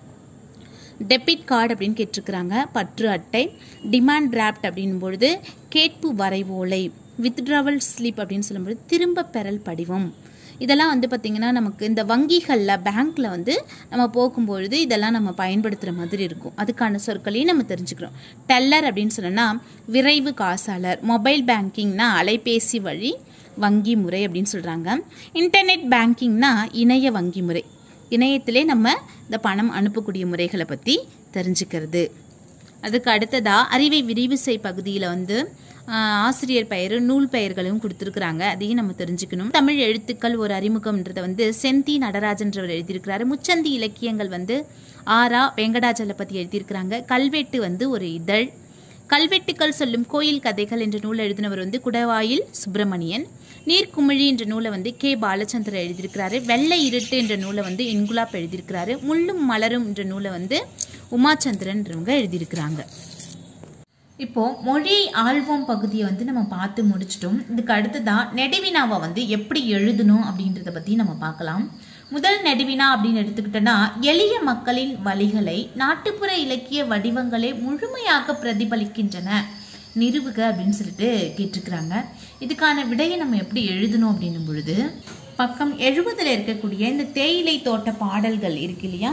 டெபிட் கார்டு அப்படின்னு கேட்டிருக்கிறாங்க பற்று அட்டை டிமாண்ட் டிராஃப்ட் அப்படின் பொழுது கேட்பு வரைவோலை வித்ட்ராவல் ஸ்லிப் அப்படின்னு சொல்லும்போது திரும்ப பெறல் படிவம் இதெல்லாம் வந்து பார்த்திங்கன்னா நமக்கு இந்த வங்கிகளில் பேங்க்கில் வந்து நம்ம போகும்பொழுது இதெல்லாம் நம்ம பயன்படுத்துகிற மாதிரி இருக்கும் அதுக்கான சொற்களையும் நம்ம தெரிஞ்சுக்கிறோம் டெல்லர் அப்படின்னு சொன்னோன்னா விரைவு காசாளர் மொபைல் பேங்கிங்னா அலைபேசி வழி வங்கி முறை அப்படின்னு சொல்கிறாங்க இன்டர்நெட் பேங்கிங்னா இணைய வங்கி முறை இணையத்திலே நம்ம இந்த பணம் அனுப்பக்கூடிய முறைகளை பற்றி தெரிஞ்சுக்கிறது அதுக்கு அடுத்ததா அறிவை விரிவு செய் பகுதியில் வந்து ஆஹ், ஆசிரியர் பெயர் நூல் பெயர்களும் கொடுத்துருக்குறாங்க அதையும் நம்ம தெரிஞ்சுக்கணும் தமிழ் எழுத்துக்கள் ஒரு அறிமுகம்ன்றதை வந்து செந்தி நடராஜன்றவர் எழுதியிருக்கிறாரு முச்சந்தி இலக்கியங்கள் வந்து ஆரா வெங்கடாச்சலபதி எழுதியிருக்கிறாங்க கல்வெட்டு வந்து ஒரு இதழ் கல்வெட்டுக்கள் சொல்லும் கோயில் கதைகள் என்ற நூலை எழுதினவர் வந்து குடவாயில் சுப்பிரமணியன் நீர்க்குமிழி என்ற நூலை வந்து கே பாலச்சந்திரன் எழுதியிருக்கிறாரு வெள்ளை இருட்டு என்ற நூலை வந்து இன்குலாப் எழுதியிருக்கிறாரு முள்ளும் மலரும் என்ற நூலை வந்து உமாச்சந்திரன்றவங்க எழுதியிருக்கிறாங்க இப்போ மொழி ஆல்பம் பகுதியை வந்து நம்ம பார்த்து முடிச்சிட்டோம் இதுக்கு அடுத்ததா நெடுவினாவை வந்து எப்படி எழுதணும் அப்படின்றத பற்றி நம்ம பார்க்கலாம் முதல் நெடுவினா அப்படின்னு எடுத்துக்கிட்டோன்னா எளிய மக்களின் வழிகளை நாட்டுப்புற இலக்கிய வடிவங்களை முழுமையாக பிரதிபலிக்கின்றன நிறுவுக அப்படின்னு சொல்லிட்டு கேட்டிருக்கிறாங்க இதுக்கான விடையை நம்ம எப்படி எழுதணும் அப்படின்னும் பொழுது பக்கம் எழுபதுல இருக்கக்கூடிய இந்த தேயிலை தோட்ட பாடல்கள் இருக்கு இல்லையா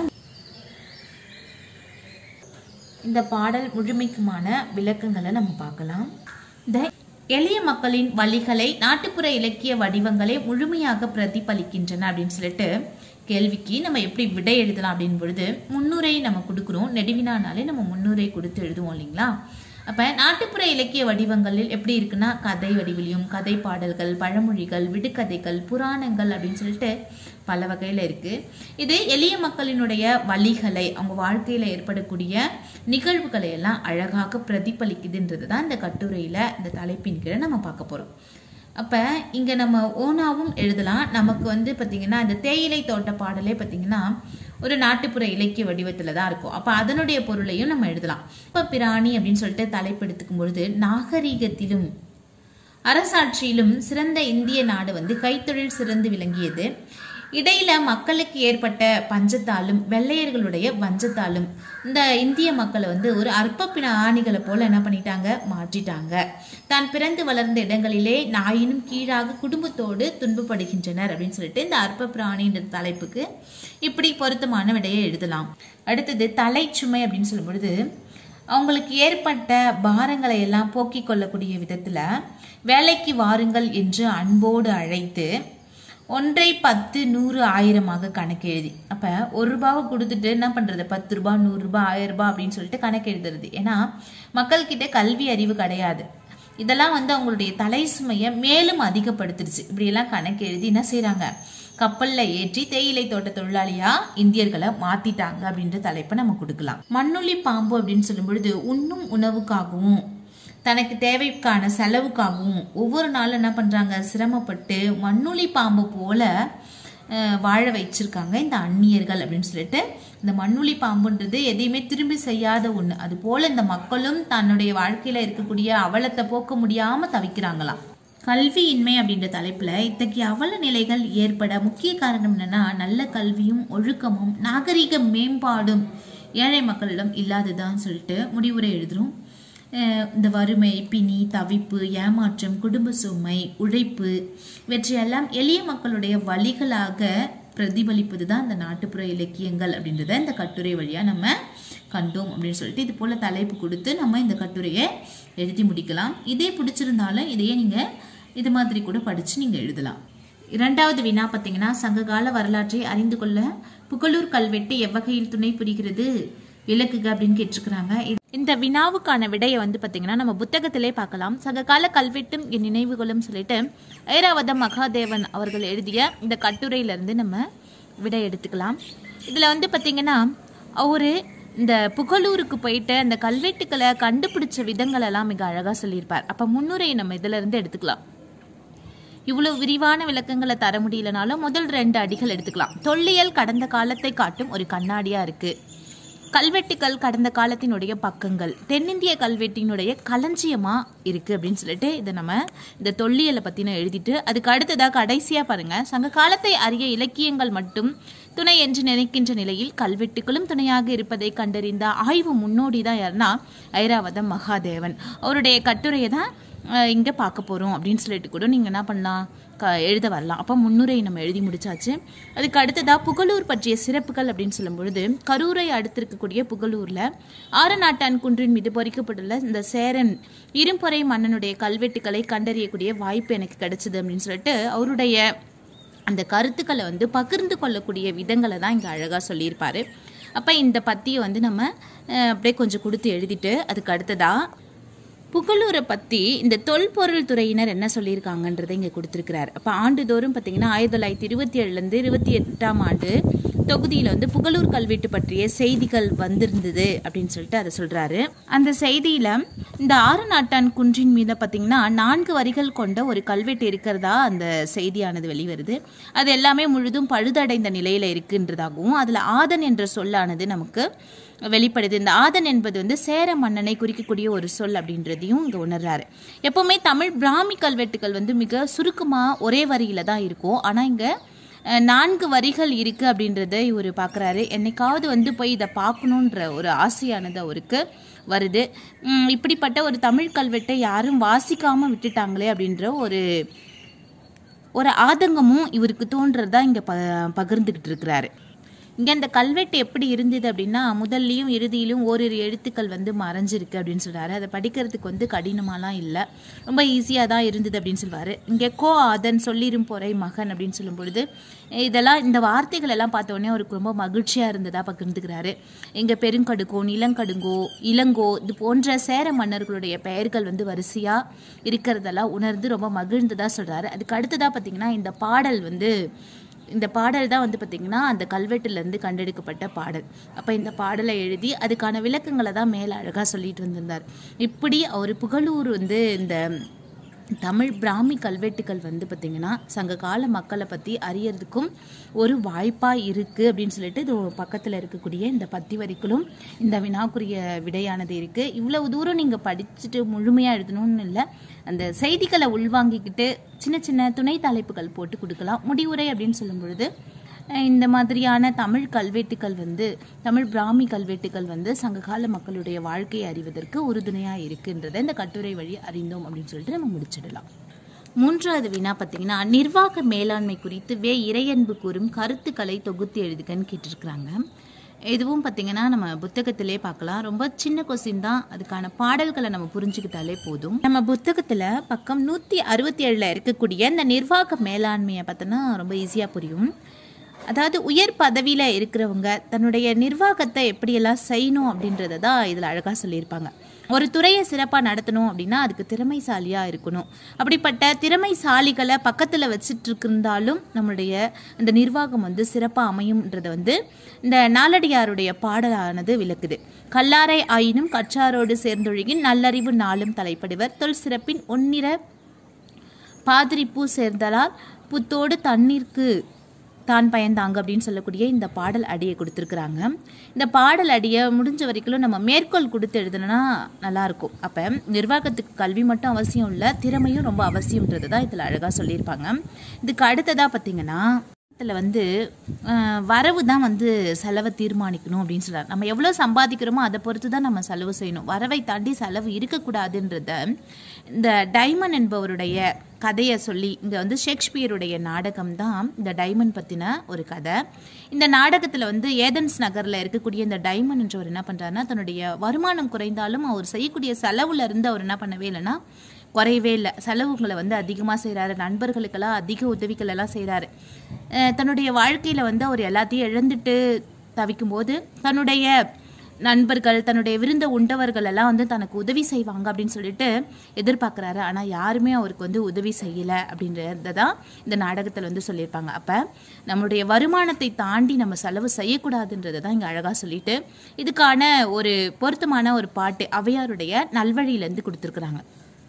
இந்த பாடல் முழுமைக்குமான விளக்கங்களை நம்ம பார்க்கலாம் இந்த எளிய மக்களின் வழிகளை நாட்டுப்புற இலக்கிய வடிவங்களை முழுமையாக பிரதிபலிக்கின்றன அப்படின்னு சொல்லிட்டு கேள்விக்கு நம்ம எப்படி விடை எழுதலாம் அப்படின்னு பொழுது முன்னுரை நம்ம கொடுக்குறோம் நெடுவினானாலே நம்ம முன்னுரை கொடுத்து எழுதுவோம் இல்லைங்களா அப்ப நாட்டுப்புற இலக்கிய வடிவங்களில் எப்படி இருக்குன்னா கதை வடிவிலையும் கதை பாடல்கள் பழமொழிகள் விடுகதைகள் புராணங்கள் அப்படின்னு சொல்லிட்டு பல வகையில இருக்கு இது எளிய மக்களினுடைய வழிகளை அவங்க வாழ்க்கையில ஏற்படக்கூடிய நிகழ்வுகளை எல்லாம் அழகாக பிரதிபலிக்குதுன்றது தான் இந்த கட்டுரையில இந்த தலைப்பின் கீழே நம்ம பார்க்க போறோம் அப்போ இங்கே நம்ம ஓனாவும் எழுதலாம் நமக்கு வந்து பார்த்திங்கன்னா இந்த தேயிலை தோட்ட பாடலே பார்த்திங்கன்னா ஒரு நாட்டுப்புற இலக்கிய வடிவத்தில் தான் இருக்கும் அப்போ அதனுடைய பொருளையும் நம்ம எழுதலாம் இப்போ பிராணி அப்படின்னு சொல்லிட்டு தலைப்பெடுத்துக்கும் பொழுது நாகரீகத்திலும் அரசாட்சியிலும் சிறந்த இந்திய நாடு வந்து கைத்தொழில் சிறந்து விளங்கியது இடையில மக்களுக்கு ஏற்பட்ட பஞ்சத்தாலும் வெள்ளையர்களுடைய வஞ்சத்தாலும் இந்த இந்திய மக்களை வந்து ஒரு அற்ப பிராணிகளை போல என்ன பண்ணிட்டாங்க மாற்றிட்டாங்க தான் பிறந்து வளர்ந்த இடங்களிலே நாயினும் கீழாக குடும்பத்தோடு துன்பப்படுகின்றனர் அப்படின்னு சொல்லிட்டு இந்த அற்ப பிராணின்ற தலைப்புக்கு இப்படி பொருத்தமான விடையை எழுதலாம் அடுத்தது தலைச்சுமை அப்படின்னு சொல்லும் பொழுது அவங்களுக்கு ஏற்பட்ட பாரங்களை எல்லாம் போக்கிக் கொள்ளக்கூடிய விதத்துல வேலைக்கு வாருங்கள் என்று அன்போடு அழைத்து ஒன்றை பத்து நூறு ஆயிரமாக கணக்கு எழுதி அப்ப ஒரு ரூபாவை கொடுத்துட்டு என்ன பண்றது பத்து ரூபாய் நூறு ரூபாய் ஆயிரம் ரூபாய் அப்படின்னு சொல்லிட்டு கணக்கு எழுதுறது ஏன்னா மக்கள்கிட்ட கல்வி அறிவு கிடையாது இதெல்லாம் வந்து அவங்களுடைய தலை சுமையை மேலும் அதிகப்படுத்திடுச்சு இப்படியெல்லாம் கணக்கு எழுதி என்ன செய்றாங்க கப்பல்ல ஏற்றி தேயிலை தோட்ட தொழிலாளியா இந்தியர்களை மாத்திட்டாங்க அப்படின்ற தலைப்பை நம்ம கொடுக்கலாம் மண்ணுளி பாம்பு அப்படின்னு சொல்லும் பொழுது உண்ணும் உணவுக்காகவும் தனக்கு தேவைக்கான செலவுக்காகவும் ஒவ்வொரு நாளும் என்ன பண்றாங்க சிரமப்பட்டு மண்ணுளி பாம்பு போல அஹ், வாழ வச்சிருக்காங்க இந்த அந்நியர்கள் அப்படின்னு சொல்லிட்டு இந்த மண்ணுளி பாம்புன்றது எதையுமே திரும்பி செய்யாத ஒண்ணு அது போல இந்த மக்களும் தன்னுடைய வாழ்க்கையில இருக்கக்கூடிய அவலத்தை போக்க முடியாம தவிக்கிறாங்களாம் கல்வியின்மை அப்படின்ற தலைப்புல இத்தகைய அவல நிலைகள் ஏற்பட முக்கிய காரணம் என்னன்னா நல்ல கல்வியும் ஒழுக்கமும் நாகரிக மேம்பாடும் ஏழை மக்களிடம் இல்லாததான்னு சொல்லிட்டு முடிவுரை எழுதுறோம் அஹ் இந்த வறுமை பிணி தவிப்பு ஏமாற்றம் குடும்ப சுமை உழைப்பு இவற்றையெல்லாம் எளிய மக்களுடைய வழிகளாக பிரதிபலிப்பது தான் இந்த நாட்டுப்புற இலக்கியங்கள் அப்படின்றத இந்த கட்டுரை வழியா நம்ம கண்டோம் அப்படின்னு சொல்லிட்டு இது போல தலைப்பு கொடுத்து நம்ம இந்த கட்டுரையை எழுதி முடிக்கலாம் இதே பிடிச்சிருந்தாலும் இதையே நீங்க இது மாதிரி கூட படிச்சு நீங்க எழுதலாம் இரண்டாவது வினா பார்த்தீங்கன்னா சங்ககால வரலாற்றை அறிந்து கொள்ள புகழூர் கல்வெட்டு எவ்வகையில் துணை புரிகிறது விளக்குக அப்படின்னு கேட்டிருக்கிறாங்க இது- இந்த வினாவுக்கான விடையை வந்து பார்த்தீங்கன்னா நம்ம புத்தகத்திலே பார்க்கலாம் சங்ககால கல்வெட்டும் என் நினைவுகளும் சொல்லிட்டு ஐராவதம் மகாதேவன் அவர்கள் எழுதிய இந்த கட்டுரையிலிருந்து நம்ம விடை எடுத்துக்கலாம் இதில் வந்து பார்த்தீங்கன்னா ஒரு இந்த புகழூருக்கு போயிட்டு அந்த கல்வெட்டுக்களை கண்டுபிடிச்ச விதங்கள் எல்லாம் மிக அழகாக சொல்லியிருப்பார் அப்போ முன்னுரையை நம்ம இதில் இருந்து எடுத்துக்கலாம் இவ்வளவு விரிவான விளக்கங்களை தர முடியலனாலும் முதல் ரெண்டு அடிகள் எடுத்துக்கலாம் தொல்லியல் கடந்த காலத்தை காட்டும் ஒரு கண்ணாடியா இருக்கு கல்வெட்டுக்கள் கடந்த காலத்தினுடைய பக்கங்கள் தென்னிந்திய கல்வெட்டினுடைய களஞ்சியமா இருக்கு அப்படின்னு சொல்லிட்டு இதை நம்ம இந்த தொல்லியலை பத்தின எழுதிட்டு அதுக்கு அடுத்ததா கடைசியா பாருங்க சங்க காலத்தை அறிய இலக்கியங்கள் மட்டும் துணை என்று நினைக்கின்ற நிலையில் கல்வெட்டுகளும் துணையாக இருப்பதை கண்டறிந்த ஆய்வு முன்னோடி தான் யாருன்னா ஐராவதம் மகாதேவன் அவருடைய கட்டுரையை தான் அஹ், இங்க பார்க்க போறோம் அப்படின்னு சொல்லிட்டு கூட நீங்க என்ன பண்ணலாம் க எழுத வரலாம் அப்போ முன்னுரை நம்ம எழுதி முடிச்சாச்சு அதுக்கு அடுத்ததா புகழூர் பற்றிய சிறப்புகள் அப்படின்னு சொல்லும் பொழுது கரூரை அடுத்திருக்கக்கூடிய புகழூர்ல ஆரநாட்டான் குன்றின் மீது பொறிக்கப்பட்டுள்ள இந்த சேரன் இரும்பொறை மன்னனுடைய கல்வெட்டுக்களை கண்டறியக்கூடிய வாய்ப்பு எனக்கு கிடைச்சது அப்படின்னு சொல்லிட்டு அவருடைய அந்த கருத்துக்களை வந்து பகிர்ந்து கொள்ளக்கூடிய விதங்களை தான் இங்கே அழகாக சொல்லியிருப்பாரு அப்போ இந்த பத்தியை வந்து நம்ம அஹ், அப்படியே கொஞ்சம் கொடுத்து எழுதிட்டு அதுக்கு அடுத்ததா புகழூரை பற்றி இந்த தொல்பொருள் துறையினர் என்ன சொல்லியிருக்காங்கன்றதை இங்கே கொடுத்துருக்கிறார் அப்போ ஆண்டுதோறும் பார்த்தீங்கன்னா ஆயிரத்தி தொள்ளாயிரத்தி இருபத்தி ஏழுலேருந்து இருபத்தி எட்டாம் ஆண்டு தொகுதியில் வந்து புகழூர் கல்வெட்டு பற்றிய செய்திகள் வந்திருந்தது அப்படின்னு சொல்லிட்டு அதை சொல்கிறாரு அந்த செய்தியில் இந்த ஆறு நாட்டான் குன்றின் மீது பார்த்தீங்கன்னா நான்கு வரிகள் கொண்ட ஒரு கல்வெட்டு இருக்கிறதா அந்த செய்தியானது வெளிவருது அது எல்லாமே முழுதும் பழுதடைந்த நிலையில் இருக்குன்றதாகவும் அதில் ஆதன் என்ற சொல்லானது நமக்கு வெளிப்படுது இந்த ஆதன் என்பது வந்து சேர மன்னனை குறிக்கக்கூடிய ஒரு சொல் அப்படின்றதையும் இங்கே உணர்றாரு எப்பவுமே தமிழ் பிராமி கல்வெட்டுகள் வந்து மிக சுருக்கமாக ஒரே வரியில தான் இருக்கும் ஆனால் இங்கே நான்கு வரிகள் இருக்கு அப்படின்றத இவர் பார்க்குறாரு என்னைக்காவது வந்து போய் இதை பார்க்கணுன்ற ஒரு ஆசையானது அவருக்கு வருது உம், இப்படிப்பட்ட ஒரு தமிழ் கல்வெட்டை யாரும் வாசிக்காம விட்டுட்டாங்களே அப்படின்ற ஒரு ஒரு ஆதங்கமும் இவருக்கு தோன்றதா இங்கே ப பகிர்ந்துக்கிட்டு இருக்கிறாரு இங்கே அந்த கல்வெட்டு எப்படி இருந்தது அப்படின்னா முதல்லையும் இறுதியிலும் ஓரிரு எழுத்துக்கள் வந்து மறைஞ்சிருக்கு அப்படின்னு சொல்கிறாரு அதை படிக்கிறதுக்கு வந்து கடினமாலாம் இல்லை ரொம்ப ஈஸியாக தான் இருந்தது அப்படின்னு சொல்லுவார் இங்கே கோ அதன் சொல்லிரும் பொறை மகன் அப்படின்னு சொல்லும் பொழுது இதெல்லாம் இந்த வார்த்தைகள் எல்லாம் பார்த்த உடனே அவருக்கு ரொம்ப மகிழ்ச்சியாக இருந்ததா பகிர்ந்துக்கிறாரு இங்கே பெருங்கடுக்கோ நிலங்கடுங்கோ இளங்கோ இது போன்ற சேர மன்னர்களுடைய பெயர்கள் வந்து வரிசையாக இருக்கிறதெல்லாம் உணர்ந்து ரொம்ப மகிழ்ந்ததாக சொல்கிறாரு அதுக்கு அடுத்ததாக பார்த்தீங்கன்னா இந்த பாடல் வந்து இந்த பாடல் தான் வந்து பார்த்திங்கன்னா அந்த கல்வெட்டுலேருந்து கண்டெடுக்கப்பட்ட பாடல் அப்போ இந்த பாடலை எழுதி அதுக்கான விளக்கங்களை தான் மேலே அழகாக சொல்லிட்டு வந்திருந்தார் இப்படி அவர் புகழூர் வந்து இந்த தமிழ் பிராமி கல்வெட்டுகள் வந்து பார்த்திங்கன்னா சங்க கால மக்களை பற்றி அறியறதுக்கும் ஒரு வாய்ப்பாக இருக்குது அப்படின்னு சொல்லிட்டு இது பக்கத்தில் இருக்கக்கூடிய இந்த பத்தி வரிகளும் இந்த வினாக்குரிய விடையானது இருக்குது இவ்வளவு தூரம் நீங்கள் படிச்சுட்டு முழுமையாக எழுதணும்னு இல்லை அந்த செய்திகளை உள்வாங்கிக்கிட்டு சின்ன சின்ன துணை தலைப்புகள் போட்டு கொடுக்கலாம் முடிவுரை அப்படின்னு சொல்லும் பொழுது இந்த மாதிரியான தமிழ் கல்வெட்டுக்கள் வந்து தமிழ் பிராமி கல்வெட்டுக்கள் வந்து சங்ககால மக்களுடைய வாழ்க்கையை அறிவதற்கு உறுதுணையாக இருக்குன்றதை இந்த கட்டுரை வழி அறிந்தோம் அப்படின்னு சொல்லிட்டு நம்ம முடிச்சிடலாம் மூன்றாவது வினா பார்த்தீங்கன்னா நிர்வாக மேலாண்மை குறித்து வே இறையன்பு கூறும் கருத்துக்களை தொகுத்து எழுதுகன்னு கேட்டிருக்கிறாங்க இதுவும் பார்த்தீங்கன்னா நம்ம புத்தகத்திலே பார்க்கலாம் ரொம்ப சின்ன கொஸ்டின் தான் அதுக்கான பாடல்களை நம்ம புரிஞ்சுக்கிட்டாலே போதும் நம்ம புத்தகத்தில் பக்கம் நூற்றி அறுபத்தி ஏழில் இருக்கக்கூடிய இந்த நிர்வாக மேலாண்மையை பார்த்தோன்னா ரொம்ப ஈஸியாக புரியும் அதாவது உயர் பதவியில் இருக்கிறவங்க தன்னுடைய நிர்வாகத்தை எப்படியெல்லாம் செய்யணும் அப்படின்றத தான் இதில் அழகாக சொல்லியிருப்பாங்க ஒரு துறையை சிறப்பாக நடத்தணும் அப்படின்னா அதுக்கு திறமைசாலியாக இருக்கணும் அப்படிப்பட்ட திறமைசாலிகளை பக்கத்தில் வச்சுட்டு இருந்தாலும் நம்மளுடைய இந்த நிர்வாகம் வந்து சிறப்பாக அமையும்ன்றதை வந்து இந்த நாலடியாருடைய பாடலானது விளக்குது கல்லாரை ஆயினும் கற்றாரோடு சேர்ந்தொழுகின் நல்லறிவு நாளும் தலைப்படுவர் தொல் சிறப்பின் ஒன்னிற பாதிரிப்பூ சேர்ந்தலால் புத்தோடு தண்ணீர்க்கு தான் பயந்தாங்க அப்படின்னு சொல்லக்கூடிய இந்த பாடல் அடியை கொடுத்துருக்குறாங்க இந்த பாடல் அடியை முடிஞ்ச வரைக்கும் நம்ம மேற்கோள் கொடுத்து எழுதுனா நல்லாயிருக்கும் அப்போ நிர்வாகத்துக்கு கல்வி மட்டும் அவசியம் இல்லை திறமையும் ரொம்ப அவசியம்ன்றது தான் இதில் அழகாக சொல்லியிருப்பாங்க இதுக்கு அடுத்ததாக பார்த்தீங்கன்னா இதில் வந்து அஹ், வரவு தான் வந்து செலவை தீர்மானிக்கணும் அப்படின்னு சொல்கிறார் நம்ம எவ்வளோ சம்பாதிக்கிறோமோ அதை பொறுத்து தான் நம்ம செலவு செய்யணும் வரவை தாண்டி செலவு இருக்கக்கூடாதுன்றத இந்த டைமன் என்பவருடைய கதையை சொல்லி இங்கே வந்து ஷேக்ஸ்பியருடைய நாடகம் தான் இந்த டைமண்ட் பற்றின ஒரு கதை இந்த நாடகத்தில் வந்து ஏதன்ஸ் நகரில் இருக்கக்கூடிய இந்த டைமன் என்றவர் என்ன பண்ணுறாருன்னா தன்னுடைய வருமானம் குறைந்தாலும் அவர் செய்யக்கூடிய செலவுல இருந்து அவர் என்ன பண்ணவே இல்லைன்னா குறையவே இல்லை செலவுகளை வந்து அதிகமாக செய்கிறாரு நண்பர்களுக்கெல்லாம் அதிக உதவிகள் எல்லாம் செய்கிறாரு தன்னுடைய வாழ்க்கையில் வந்து அவர் எல்லாத்தையும் இழந்துட்டு தவிக்கும்போது தன்னுடைய நண்பர்கள் தன்னுடைய விருந்த உண்டவர்கள் எல்லாம் வந்து தனக்கு உதவி செய்வாங்க அப்படின்னு சொல்லிட்டு எதிர்பார்க்குறாரு ஆனால் யாருமே அவருக்கு வந்து உதவி செய்யலை அப்படின்றத தான் இந்த நாடகத்தில் வந்து சொல்லியிருப்பாங்க அப்போ நம்மளுடைய வருமானத்தை தாண்டி நம்ம செலவு செய்யக்கூடாதுன்றதை தான் இங்கே அழகாக சொல்லிட்டு இதுக்கான ஒரு பொருத்தமான ஒரு பாட்டு அவையாருடைய நல்வழியிலேருந்து கொடுத்துருக்குறாங்க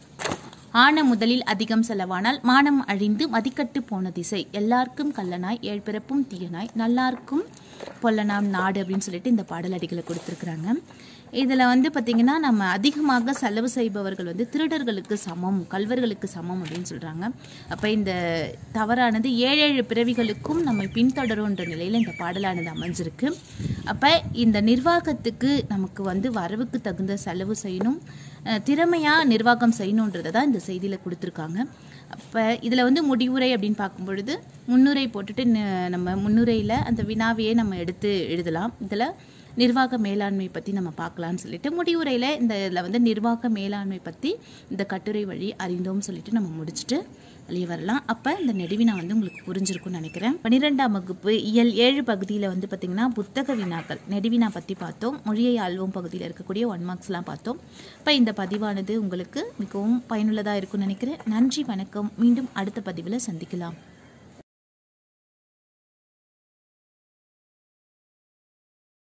ஆன முதலில் அதிகம் செலவானால் மானம் அழிந்து மதிக்கட்டு போன திசை எல்லாருக்கும் கள்ளனாய் ஏழ்பிறப்பும் தீயனாய் நல்லாருக்கும் பொல்லனாம் நாடு அப்படின்னு சொல்லிட்டு இந்த பாடலடிகளை கொடுத்துருக்குறாங்க இதில் வந்து பார்த்திங்கன்னா நம்ம அதிகமாக செலவு செய்பவர்கள் வந்து திருடர்களுக்கு சமம் கல்வர்களுக்கு சமம் அப்படின்னு சொல்கிறாங்க அப்போ இந்த தவறானது ஏழு ஏழு பிறவிகளுக்கும் நம்மை பின்தொடரும்ன்ற நிலையில் இந்த பாடலானது அமைஞ்சிருக்கு அப்போ இந்த நிர்வாகத்துக்கு நமக்கு வந்து வரவுக்கு தகுந்த செலவு செய்யணும் அஹ் திறமையாக நிர்வாகம் செய்யணுன்றதை தான் இந்த செய்தியில் கொடுத்துருக்காங்க அப்போ இதில் வந்து முடிவுரை அப்படின்னு பார்க்கும் பொழுது முன்னுரை போட்டுட்டு ந- நம்ம முன்னுரையில் அந்த வினாவையே நம்ம எடுத்து எழுதலாம் இதில் நிர்வாக மேலாண்மை பற்றி நம்ம பார்க்கலாம்னு சொல்லிட்டு முடிவுரையில் இந்த இதில் வந்து நிர்வாக மேலாண்மை பற்றி இந்த கட்டுரை வழி அறிந்தோம் சொல்லிட்டு நம்ம முடிச்சுட்டு வெளியே வரலாம் அப்போ இந்த நெடுவினா வந்து உங்களுக்கு புரிஞ்சிருக்கும்னு நினைக்கிறேன் பன்னிரெண்டாம் வகுப்பு இயல் ஏழு பகுதியில் வந்து பார்த்திங்கன்னா புத்தக வினாக்கள் நெடுவினா பற்றி பார்த்தோம் மொழியை ஆள்வோம் பகுதியில் இருக்கக்கூடிய ஒன் மார்க்ஸ்லாம் பார்த்தோம் இப்போ இந்த பதிவானது உங்களுக்கு மிகவும் பயனுள்ளதாக இருக்கும்னு நினைக்கிறேன் நன்றி வணக்கம் மீண்டும் அடுத்த பதிவில் சந்திக்கலாம்